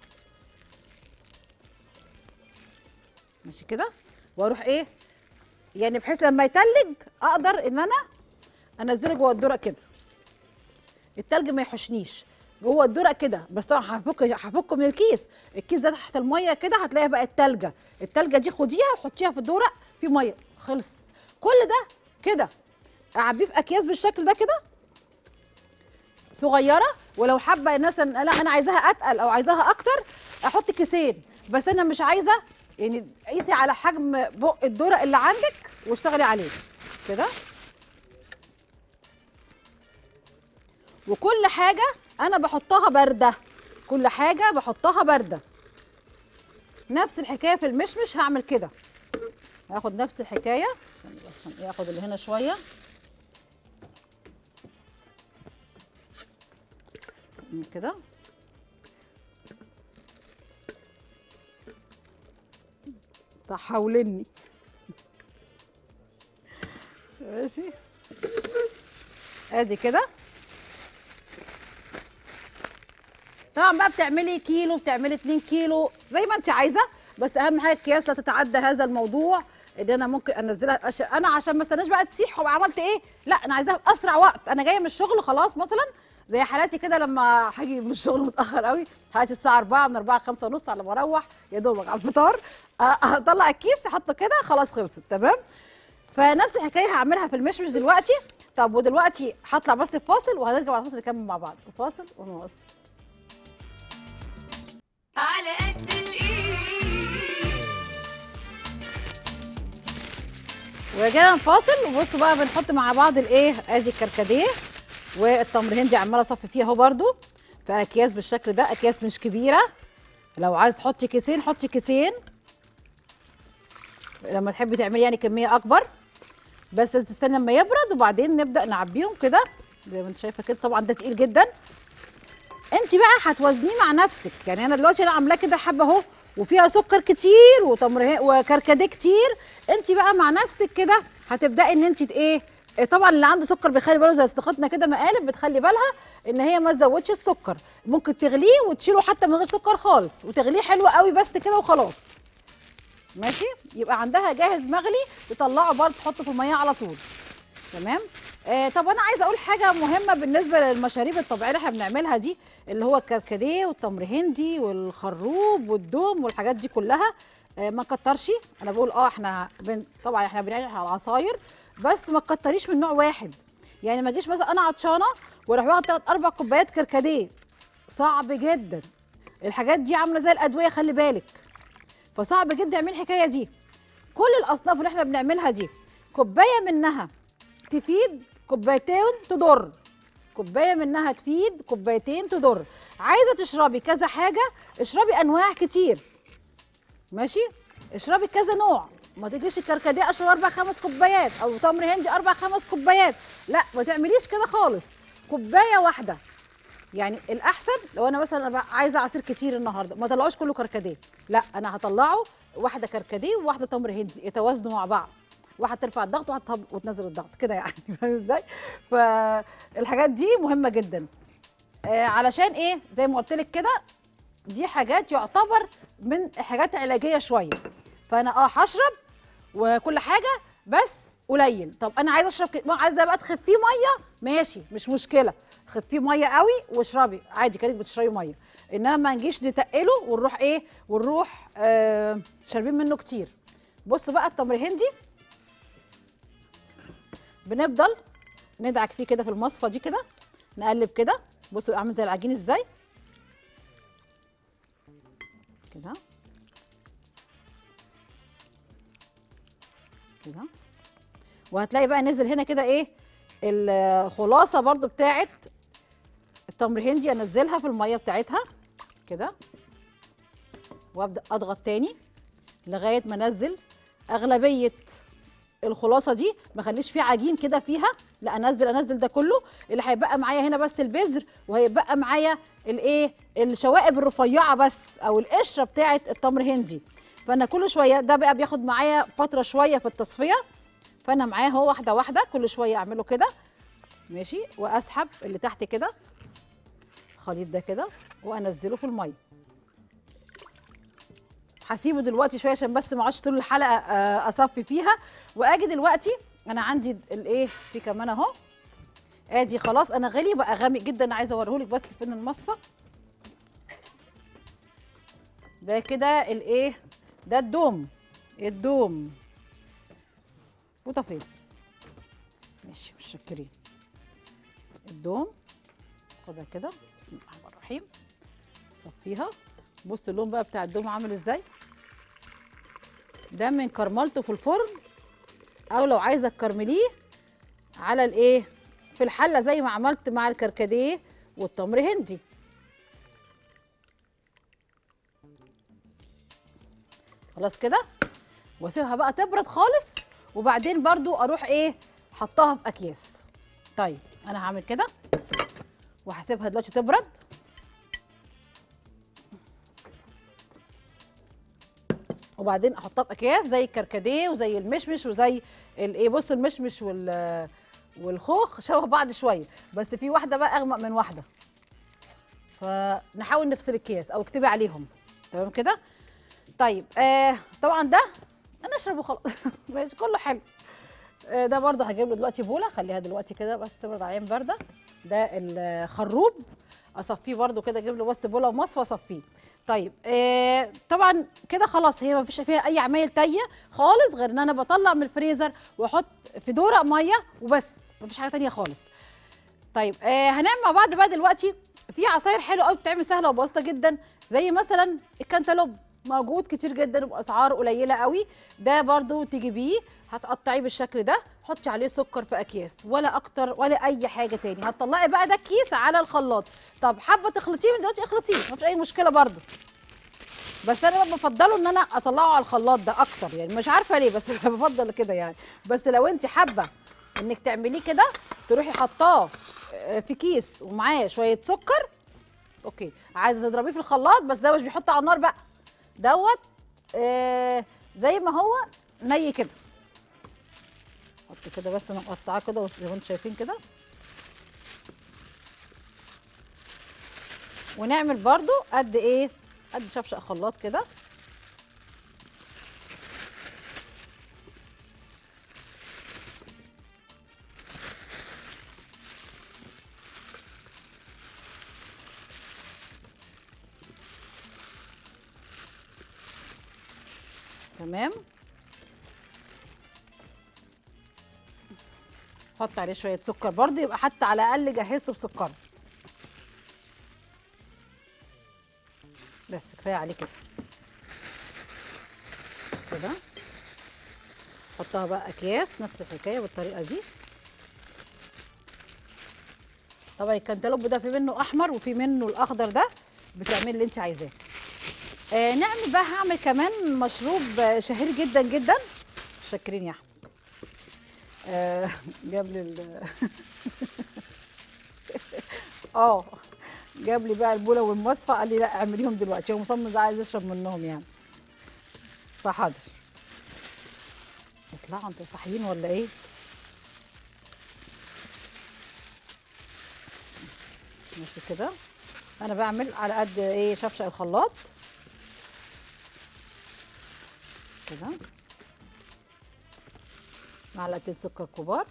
ماشي كده واروح ايه يعني بحيث لما يتلج اقدر ان انا انزله جوه الدرق كده التلج ما يحشنيش جوه الدرق كده بس طبعا هفك هفكه من الكيس الكيس ده تحت الميه كده هتلاقيها بقت تلجه التلجه دي خديها وحطيها في الدرق في ميه خلص كل ده كده اعبيه في اكياس بالشكل ده كده صغيره ولو حابه مثلا لا انا عايزاها اتقل او عايزاها اكتر احط كيسين بس انا مش عايزه يعني قيسي على حجم بق الدرق اللي عندك واشتغلي عليه كده وكل حاجه انا بحطها بارده كل حاجه بحطها بارده نفس الحكايه في المشمش هعمل كده هاخد نفس الحكايه عشان ياخد اللي هنا شويه كده تحاولني ماشي ادي كده طبعا بقى بتعملي كيلو بتعملي 2 كيلو زي ما انت عايزه بس اهم حاجه الكياس لا تتعدى هذا الموضوع ان انا ممكن انزلها عش... انا عشان ما استناش بقى تسيح وابقى عملت ايه لا انا عايزاها في اسرع وقت انا جايه من الشغل خلاص مثلا زي حالاتي كده لما هاجي من الشغل متاخر قوي هاجي الساعه 4 من 4 5 ونص على ما اروح يا دوبك على الفطار أ- اطلع الكيس احطه كده خلاص خلصت تمام فنفس الحكايه هعملها في المشمش دلوقتي طب ودلوقتي هطلع بس في فاصل وهنرجع بعد الفاصل نكمل مع بعض فاصل ونواصل على قد الايد ورجعنا نفاصل وبصوا بقى بنحط مع بعض الايه ادي الكركديه والتمر هندي عماله اصفي فيها اهو برده في اكياس بالشكل ده اكياس مش كبيره لو عايز تحطي كيسين حطي كيسين لما تحبي تعملي يعني كميه اكبر بس لازم تستني لما يبرد وبعدين نبدا نعبيهم كده زي ما انت شايفه كده طبعا ده تقيل جدا انت بقى هتوزنيه مع نفسك يعني انا دلوقتي انا عاملاه كده حبه اهو وفيها سكر كتير وتمر ه- وكركديه كتير انت بقى مع نفسك كده هتبداي ان انت ايه إيه طبعا اللي عنده سكر بيخلي باله زي استخدنا كده مقالب بتخلي بالها ان هي ما تزودش السكر ممكن تغليه وتشيله حتى من غير سكر خالص وتغليه حلو قوي بس كده وخلاص ماشي يبقى عندها جاهز مغلي تطلعه برضه تحطه في الميه على طول تمام آه طب انا عايزه اقول حاجه مهمه بالنسبه للمشاريب الطبيعيه اللي احنا بنعملها دي اللي هو الكركديه والتمر هندي والخروب والدوم والحاجات دي كلها آه ما كترش انا بقول اه احنا بن... طبعا احنا بنعيش على العصاير بس ما تكتريش من نوع واحد يعني ما تجيش مثلا انا عطشانه واروح واخد ثلاث اربع كوبايات كركديه صعب جدا الحاجات دي عامله زي الادويه خلي بالك فصعب جدا اعمل الحكايه دي كل الاصناف اللي احنا بنعملها دي كوبايه منها تفيد كوبايتين تضر كوبايه منها تفيد كوبايتين تضر عايزه تشربي كذا حاجه اشربي انواع كتير ماشي اشربي كذا نوع ما تجيش الكركديه اشرب اربع خمس كوبايات او تمر هندي اربع خمس كوبايات لا ما تعمليش كده خالص كوبايه واحده يعني الاحسن لو انا مثلا أبقى عايزه عصير كتير النهارده ما طلعوش كله كركديه لا انا هطلعه واحده كركديه وواحده تمر هندي يتوازنوا مع بعض واحد ترفع الضغط وواحد تهب- وتنزل الضغط كده يعني فاهم ازاي فالحاجات دي مهمه جدا آه علشان ايه زي ما قلت لك كده دي حاجات يعتبر من حاجات علاجيه شويه فانا اه هشرب وكل حاجه بس قليل طب انا عايزه اشرب كده عايزه بقى تخفيه ميه ماشي مش مشكله خفيه ميه قوي واشربي عادي كانك بتشربي ميه انما ما نجيش نتقله ونروح ايه ونروح آه شاربين منه كتير بصوا بقى التمر هندي بنفضل ندعك فيه كده في المصفى دي كده نقلب كده بصوا عامل زي العجين ازاي كده كده وهتلاقي بقى نزل هنا كده ايه الخلاصه برضو بتاعت التمر هندي انزلها في الميه بتاعتها كده وابدا اضغط تاني لغايه ما انزل اغلبيه الخلاصه دي ما اخليش فيه عجين كده فيها لا انزل انزل ده كله اللي هيبقى معايا هنا بس البذر وهيبقى معايا الايه الشوائب الرفيعه بس او القشره بتاعه التمر هندي فانا كل شويه ده بقى بياخد معايا فتره شويه في التصفيه فانا معاه اهو واحده واحده كل شويه اعمله كده ماشي واسحب اللي تحت كده الخليط ده كده وانزله في الميه هسيبه دلوقتي شويه عشان بس ما اقعدش طول الحلقه آه، اصفي فيها واجي دلوقتي انا عندي الايه في كمان اهو ادي خلاص انا غالي بقى غامق جدا عايزه اوريهولك بس فين المصفى ده كده الايه ده الدوم الدوم فوطه فين ماشي متشكرين الدوم خدها كده بسم الله الرحمن الرحيم صفيها بص اللون بقى بتاع الدوم عامل ازاي ده من كرملته في الفرن او لو عايزه تكرمليه على الايه في الحله زي ما عملت مع الكركديه والتمر هندي خلاص كده واسيبها بقى تبرد خالص وبعدين برضو اروح ايه حطها في اكياس طيب انا هعمل كده وهسيبها دلوقتي تبرد وبعدين احطها في اكياس زي الكركديه وزي المشمش وزي الايه بصوا المشمش وال والخوخ شبه بعض شويه بس في واحده بقى اغمق من واحده فنحاول نفصل الكياس او اكتبي عليهم تمام كده طيب آه طبعا ده انا اشربه خلاص ماشي كله حلو آه ده برضه هجيب له دلوقتي بوله خليها دلوقتي كده بس تبرد عليها بارده ده الخروب اصفيه برضه كده اجيب له بس بوله ومصفى اصفيه طيب آه طبعا كده خلاص هي ما فيش فيها اي عمايل تانية خالص غير ان انا بطلع من الفريزر واحط في دورق ميه وبس ما فيش حاجه تانية خالص طيب آه هنعمل مع بعض بقى دلوقتي في عصاير حلوه قوي بتتعمل سهله وبسيطه جدا زي مثلا الكنتالوب موجود كتير جدا وباسعار قليله قوي ده برضو تجيبيه هتقطعيه بالشكل ده حطي عليه سكر في اكياس ولا اكتر ولا اي حاجه تاني هتطلعي بقى ده كيس على الخلاط طب حابه تخلطيه من دلوقتي اخلطيه مفيش اي مشكله برضو بس انا بفضله ان انا اطلعه على الخلاط ده اكتر يعني مش عارفه ليه بس أنا بفضل كده يعني بس لو انت حابه انك تعمليه كده تروحي حطاه آه، في كيس ومعاه شويه سكر اوكي عايزه تضربيه في الخلاط بس ده مش بيحط على النار بقى دوت آه زي ما هو ني كده حط كده بس انا مقطعاه كده وس- زي ما انتم شايفين كده ونعمل برضو قد ايه قد شفشق خلاط كده تمام حط عليه شويه سكر برضه يبقى حتى على الاقل جهزته بسكر بس كفايه عليه كده كده حطها بقى اكياس نفس الحكايه بالطريقه دي طبعا الكنتالوب ده في منه احمر وفي منه الاخضر ده بتعملي اللي انت عايزاه آه نعمل بقى هعمل كمان مشروب آه، شهير جدا جدا شاكرين يا احمد آه جاب لي ال- اه جاب لي بقى البوله والمصفى قال لي لا اعمليهم دلوقتي هو مصمم عايز يشرب منهم يعني فحاضر اطلعوا انتوا صاحيين ولا ايه ماشي كده انا بعمل على قد ايه شفشق الخلاط كده معلقتين سكر كبار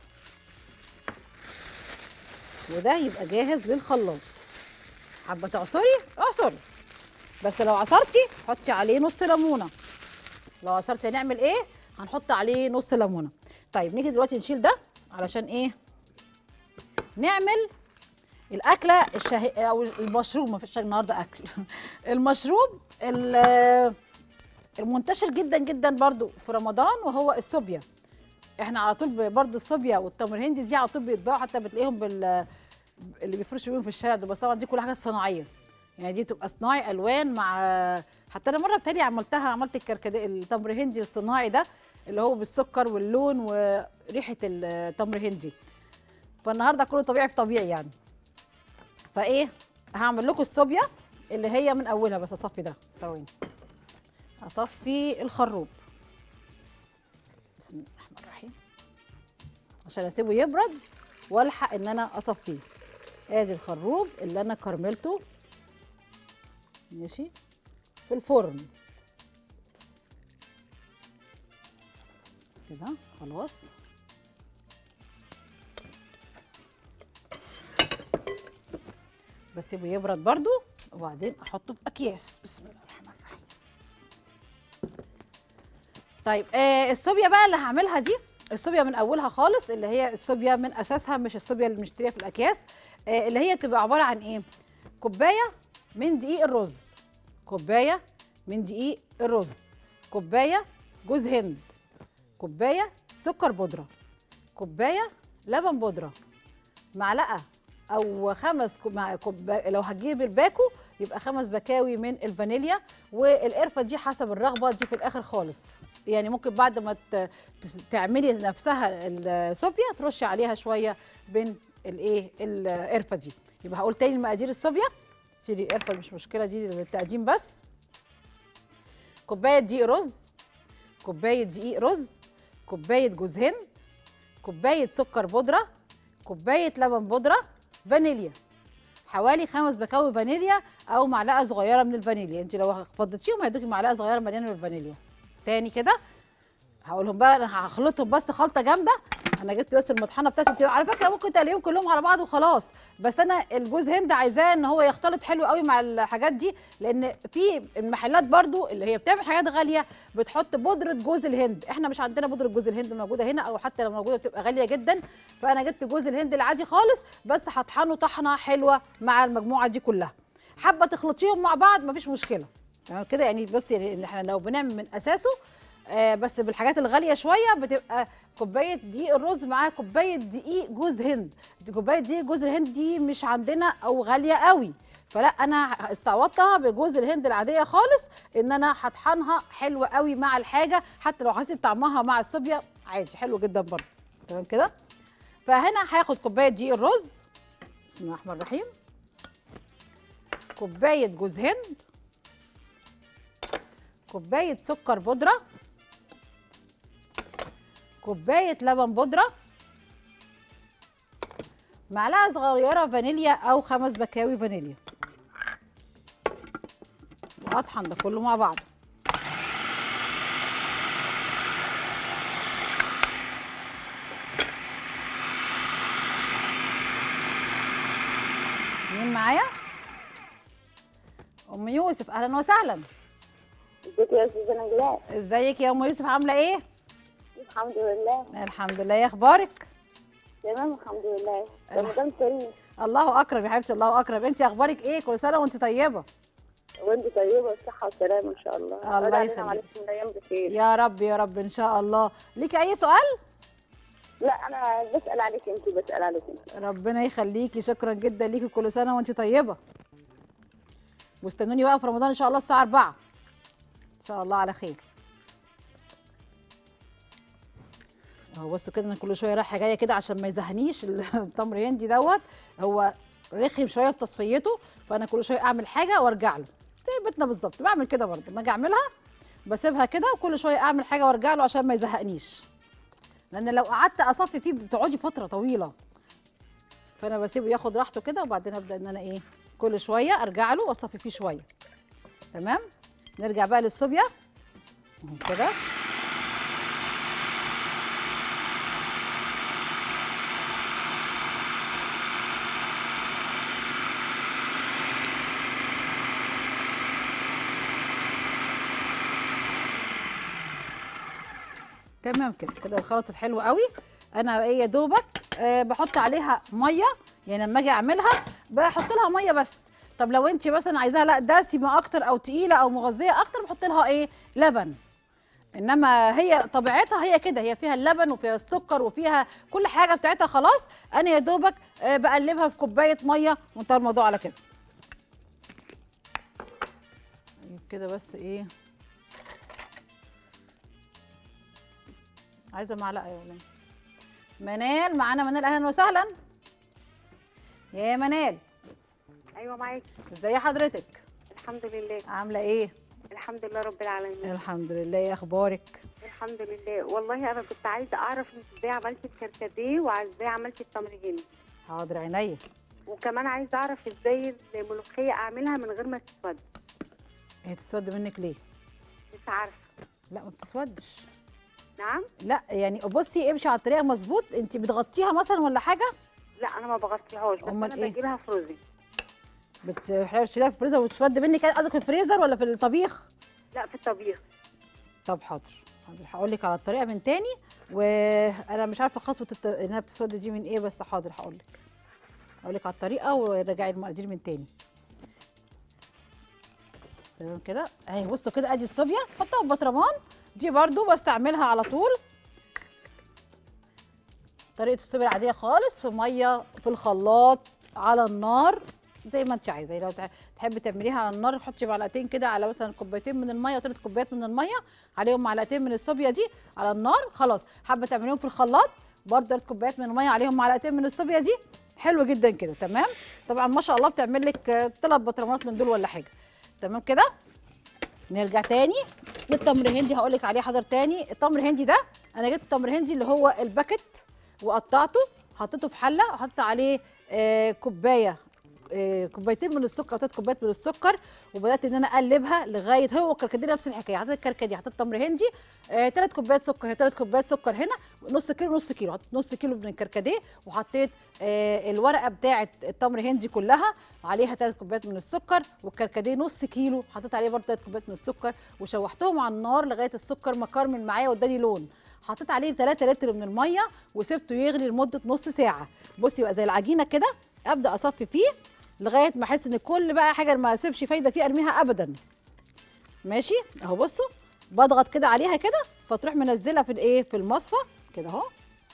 وده يبقى جاهز للخلاط حابه تعصري اعصري بس لو عصرتي حطي عليه نص ليمونه لو عصرتي هنعمل ايه هنحط عليه نص ليمونه طيب نيجي دلوقتي نشيل ده علشان ايه نعمل الاكله الشهي او المشروب ما فيش النهارده اكل المشروب ال- المنتشر جدا جدا برضو في رمضان وهو الصوبيا احنا على طول ب- برضو الصوبيا والتمر الهندي دي على طول بيتباعوا حتى بتلاقيهم بال اللي بيفرشوا بيهم في الشارع ده بس طبعا دي كل حاجه صناعيه يعني دي بتبقى صناعي الوان مع حتى انا مره بتهيألي عملتها عملت الكركديه التمر الهندي الصناعي ده اللي هو بالسكر واللون وريحه التمر الهندي فالنهارده كله طبيعي في طبيعي يعني فايه هعمل لكم الصوبيا اللي هي من اولها بس اصفي ده ثواني اصفي الخروب بسم الله الرحمن الرحيم عشان اسيبه يبرد والحق ان انا اصفيه ادي الخروب اللي انا كرملته ماشي في الفرن كده خلاص بسيبه يبرد برضو وبعدين احطه في اكياس بسم الله الرحمن الرحيم طيب آه الصوبيا بقى اللي هعملها دي الصوبيا من اولها خالص اللي هي الصوبيا من اساسها مش الصوبيا اللي بنشتريها في الاكياس آه اللي هي بتبقى عباره عن ايه كوبايه من دقيق الرز كوبايه من دقيق الرز كوبايه جوز هند كوبايه سكر بودره كوبايه لبن بودره معلقه او خمس كوب- مع كوب- لو هتجيب الباكو يبقى خمس بكاوي من الفانيليا والقرفه دي حسب الرغبه دي في الاخر خالص يعني ممكن بعد ما ت- تس- تعملي نفسها الصوبيا ترشي عليها شويه من الايه القرفه دي يبقى هقول تاني المقادير الصوبيا شيلي القرفه مش مشكله دي للتقديم بس كوبايه دقيق رز كوبايه دقيق رز كوبايه جوز هند كوبايه سكر بودره كوبايه لبن بودره فانيليا حوالي خمس بكاوي فانيليا او معلقه صغيره من الفانيليا انت لو فضيتيهم هيدوكي معلقه صغيره مليانه بالفانيليا تاني كده هقولهم بقى انا هخلطهم بس خلطه جامده انا جبت بس المطحنه بتاعتي انت على فكره ممكن تقليهم كلهم على بعض وخلاص بس انا الجوز هند عايزاه ان هو يختلط حلو قوي مع الحاجات دي لان في المحلات برضو اللي هي بتعمل حاجات غاليه بتحط بودره جوز الهند احنا مش عندنا بودره جوز الهند موجوده هنا او حتى لو موجوده بتبقى غاليه جدا فانا جبت جوز الهند العادي خالص بس هطحنه طحنه حلوه مع المجموعه دي كلها حابه تخلطيهم مع بعض مفيش مشكله تمام كده يعني بصي يعني احنا لو بنعمل من اساسه آه بس بالحاجات الغاليه شويه بتبقى كوبايه دقيق الرز معاها كوبايه دقيق جوز هند دي كوبايه دقيق جوز الهند دي مش عندنا او غاليه قوي فلا انا استعوضتها بجوز الهند العاديه خالص ان انا هطحنها حلوه قوي مع الحاجه حتى لو هسيب طعمها مع الصوبيا عادي حلو جدا برضه تمام كده فهنا هاخد كوبايه دقيق الرز بسم الله الرحمن الرحيم كوبايه جوز هند كوبايه سكر بودره كوبايه لبن بودره معلقه صغيره فانيليا او خمس بكاوي فانيليا واطحن ده كله مع بعض مين معايا ام يوسف اهلا وسهلا ازيك يا استاذه نجلاء ازيك يا ام يوسف عامله ايه الحمد لله الحمد لله ايه اخبارك تمام الحمد لله رمضان كريم الله اكرم يا حبيبتي الله اكرم انت اخبارك ايه كل سنه وانت طيبه وانت طيبه والصحه والسلامه ان شاء الله الله رد علينا يخليك. وعليكم الايام بخير يا رب يا رب ان شاء الله ليكي اي سؤال لا انا بسال عليك انت بسال عليك انت ربنا يخليكي شكرا جدا ليكي كل سنه وانت طيبه واستنوني بقى في رمضان ان شاء الله الساعه 4 ان شاء الله على خير اهو بصوا كده انا كل شويه رايحه جايه كده عشان ما يزهنيش التمر هندي دوت هو رخم شويه في تصفيته فانا كل شويه اعمل حاجه وارجع له زي بيتنا بالظبط بعمل كده برضه لما اجي اعملها بسيبها كده وكل شويه اعمل حاجه وارجع له عشان ما يزهقنيش لان لو قعدت اصفي فيه بتقعدي فتره طويله فانا بسيبه ياخد راحته كده وبعدين ابدا ان انا ايه كل شويه ارجع له واصفي فيه شويه تمام نرجع بقى للصوبيا اهو كده تمام كده كده اتخلطت حلو قوي انا ايه يا دوبك آه بحط عليها ميه يعني لما اجي اعملها بحط لها ميه بس طب لو انت مثلا عايزاها لا دسمه اكتر او تقيله او مغذيه اكتر بحط لها ايه لبن انما هي طبيعتها هي كده هي فيها اللبن وفيها السكر وفيها كل حاجه بتاعتها خلاص انا يا دوبك آه بقلبها في كوبايه ميه وانتهى الموضوع على كده كده بس ايه عايزه معلقه يا ولاد منال معانا منال اهلا وسهلا يا منال ايوه معاك ازي حضرتك الحمد لله عامله ايه الحمد لله رب العالمين الحمد لله ايه اخبارك الحمد لله والله انا كنت عايزه اعرف انت ازاي عملتي الكركديه وازاي عملتي التمرين حاضر عينيا وكمان عايزه اعرف ازاي الملوخيه اعملها من غير ما تسود هي تسود منك ليه مش عارفه لا ما بتسودش نعم لا يعني بصي امشي على الطريقه مظبوط انت بتغطيها مثلا ولا حاجه لا انا ما بغطيهاش بس أمال انا إيه؟ بجيبها فروزي بتشيلها في الفريزر وتسود منك يعني قصدك في الفريزر ولا في الطبيخ لا في الطبيخ طب حاضر حاضر هقول لك على الطريقه من تاني وانا مش عارفه خطوه الت... انها بتسود دي من ايه بس حاضر هقول لك هقول لك على الطريقه ورجعي المقادير من تاني تمام كده اهي بصوا كده ادي الصوبيا حطها في بطرمان دي برضو بستعملها على طول طريقه الصوبيا العاديه خالص في ميه في الخلاط على النار زي ما انت عايزه لو تح- تحبي تعمليها على النار حطي معلقتين كده على مثلا كوبايتين من الميه وثلاث كوبايات من الميه عليهم معلقتين من الصوبيا دي على النار خلاص حابه تعمليهم في الخلاط برضه ثلاث كوبايات من الميه عليهم معلقتين من الصوبيا دي حلو جدا كده تمام طبعا ما شاء الله بتعمل لك ثلاث بطرمانات من دول ولا حاجه تمام كده نرجع تاني التمر هندي هقول لك عليه حاضر تاني التمر هندي ده انا جبت التمر هندي اللي هو الباكت وقطعته حطيته في حله وحطيت عليه آه كوبايه آه كوبايتين من السكر او ثلاث كوبايات من السكر وبدات ان انا اقلبها لغايه هو الكركديه نفس الحكايه حطيت الكركديه حطيت تمر هندي ثلاث كوبايات سكر ثلاث كوبايات سكر هنا نص كيلو نص كيلو حطيت نص كيلو من الكركديه وحطيت آه الورقه بتاعه التمر هندي كلها وعليها ثلاث كوبايات من السكر والكركديه نص كيلو حطيت عليه برضه ثلاث كوبايات من السكر وشوحتهم على النار لغايه السكر ما كرمل معايا واداني لون حطيت عليه 3 لتر من الميه وسبته يغلي لمده نص ساعه بصي يبقى زي العجينه كده ابدا اصفي فيه لغايه ما احس ان كل بقى حاجه ما اسيبش فايده فيه ارميها ابدا ماشي اهو بصوا بضغط كده عليها كده فتروح منزلها في الايه في المصفى كده اهو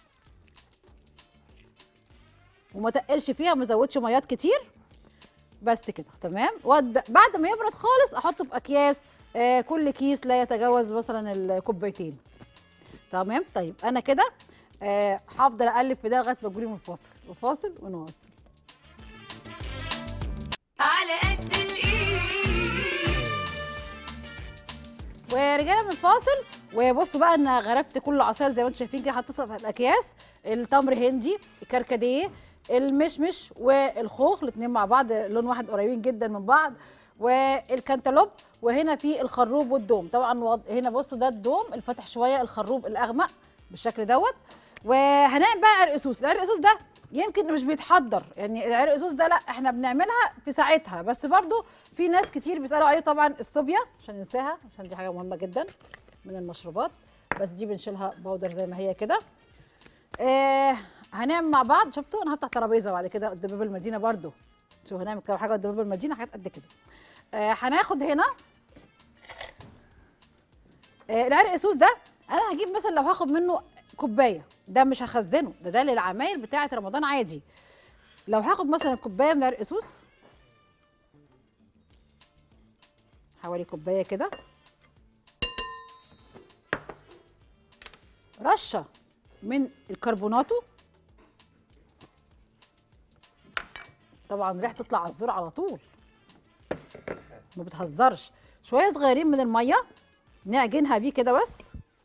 وما تقلش فيها وما ازودش ميات كتير بس كده تمام وأد- بعد ما يبرد خالص احطه في اكياس آه كل كيس لا يتجاوز مثلا الكوبايتين تمام طيب انا كده آه هفضل اقلب في ده لغايه ما تقولي من الفاصل وفاصل ونواصل على قد الايد ورجعنا من الفاصل وبصوا بقى انا غرفت كل العصاير زي ما انتم شايفين كده حطيتها في الاكياس التمر هندي الكركديه المشمش والخوخ الاثنين مع بعض لون واحد قريبين جدا من بعض والكنتالوب وهنا في الخروب والدوم طبعا وض- هنا بصوا ده الدوم الفاتح شويه الخروب الاغمق بالشكل دوت وهنعمل بقى عرقسوس العرقسوس ده يمكن مش بيتحضر يعني العرقسوس ده لا احنا بنعملها في ساعتها بس برضو في ناس كتير بيسالوا عليه طبعا الصوبيا عشان ننساها عشان دي حاجه مهمه جدا من المشروبات بس دي بنشيلها باودر زي ما هي كده آه هنعمل مع بعض شفتوا انا هفتح ترابيزه بعد كده قدام باب المدينه برضو شوف هنعمل كده حاجه قدام باب المدينه حاجات قد كده آه هناخد هنا آه العرق سوس ده انا هجيب مثلا لو هاخد منه كوبايه ده مش هخزنه ده ده للعمايل بتاعه رمضان عادي لو هاخد مثلا كوبايه من عرق سوس حوالي كوبايه كده رشه من الكربوناتو طبعا ريحته تطلع على الزور على طول ما بتهزرش شويه صغيرين من الميه نعجنها بيه كده بس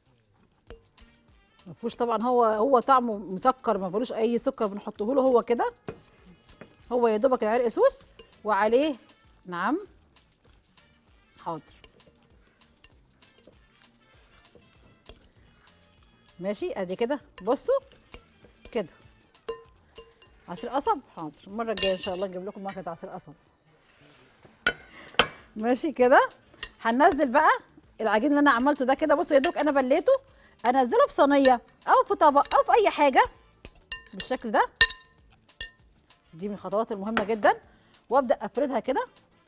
ما فيهوش طبعا هو هو طعمه مسكر ما فيهوش اي سكر بنحطه له هو كده هو يا دوبك العرق سوس وعليه نعم حاضر ماشي ادي كده بصوا كده عصير قصب حاضر المره الجايه ان شاء الله نجيب لكم مكنه عصير قصب ماشي كده هننزل بقى العجين اللي انا عملته ده كده بصوا يا دوك انا بليته انزله في صينيه او في طبق او في اي حاجه بالشكل ده دي من الخطوات المهمه جدا وابدا افردها كده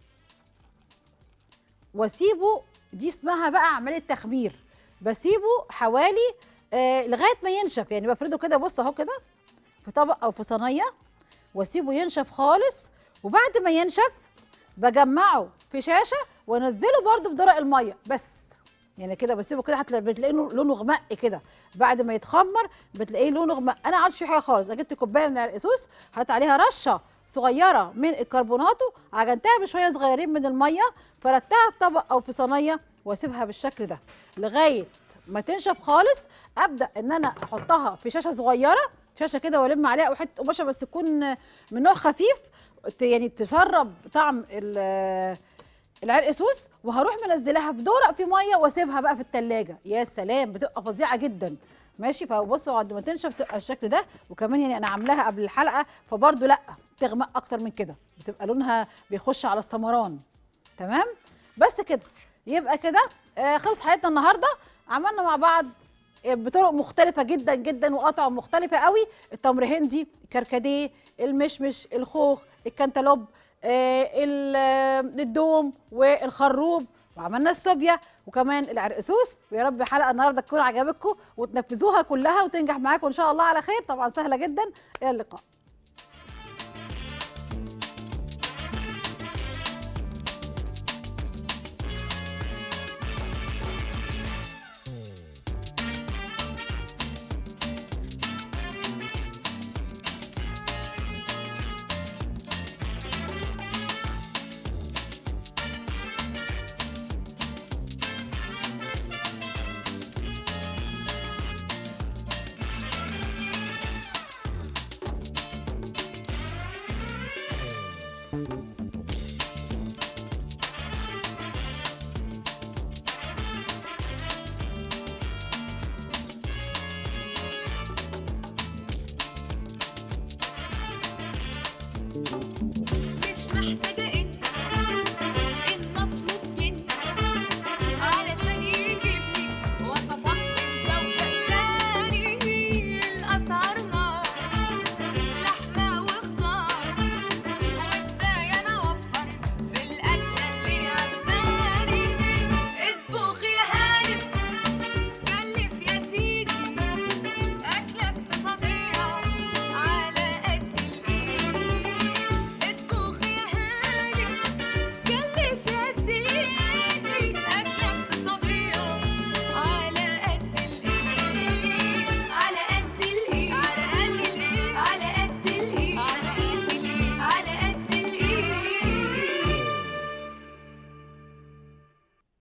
واسيبه دي اسمها بقى عمليه تخمير بسيبه حوالي آه لغايه ما ينشف يعني بفرده كده بص اهو كده في طبق او في صينيه واسيبه ينشف خالص وبعد ما ينشف بجمعه في شاشه وانزله برده في درق الميه بس يعني كده بسيبه كده هتلاقي بتلاقيه لونه- لونه غمق كده بعد ما يتخمر بتلاقيه لونه غمق انا ما عملتش فيه حاجه خالص انا جبت كوبايه من القصوص حطيت عليها رشه صغيره من الكربوناتو عجنتها بشويه صغيرين من الميه فردتها في طبق او في صينيه واسيبها بالشكل ده لغايه ما تنشف خالص ابدا ان انا احطها في شاشه صغيره شاشه كده والم عليها او حته قماشه بس تكون من نوع خفيف ت- يعني تسرب طعم ال- العرق سوس وهروح منزلاها في دورق في ميه واسيبها بقى في التلاجة يا سلام بتبقى فظيعه جدا ماشي فبصوا بعد ما تنشف تبقى بالشكل ده وكمان يعني انا عاملاها قبل الحلقه فبرضه لا تغمق اكتر من كده بتبقى لونها بيخش على السمران تمام بس كده يبقى كده آه خلص حلقتنا النهارده عملنا مع بعض آه، بطرق مختلفة جدا جدا وقطع مختلفة قوي التمر هندي الكركديه المشمش الخوخ الكنتالوب آه، ال- آه، الدوم والخروب وعملنا السوبيا وكمان العرقسوس ويا رب حلقه النهارده تكون عجبتكم وتنفذوها كلها وتنجح معاكم ان شاء الله على خير طبعا سهله جدا الى اللقاء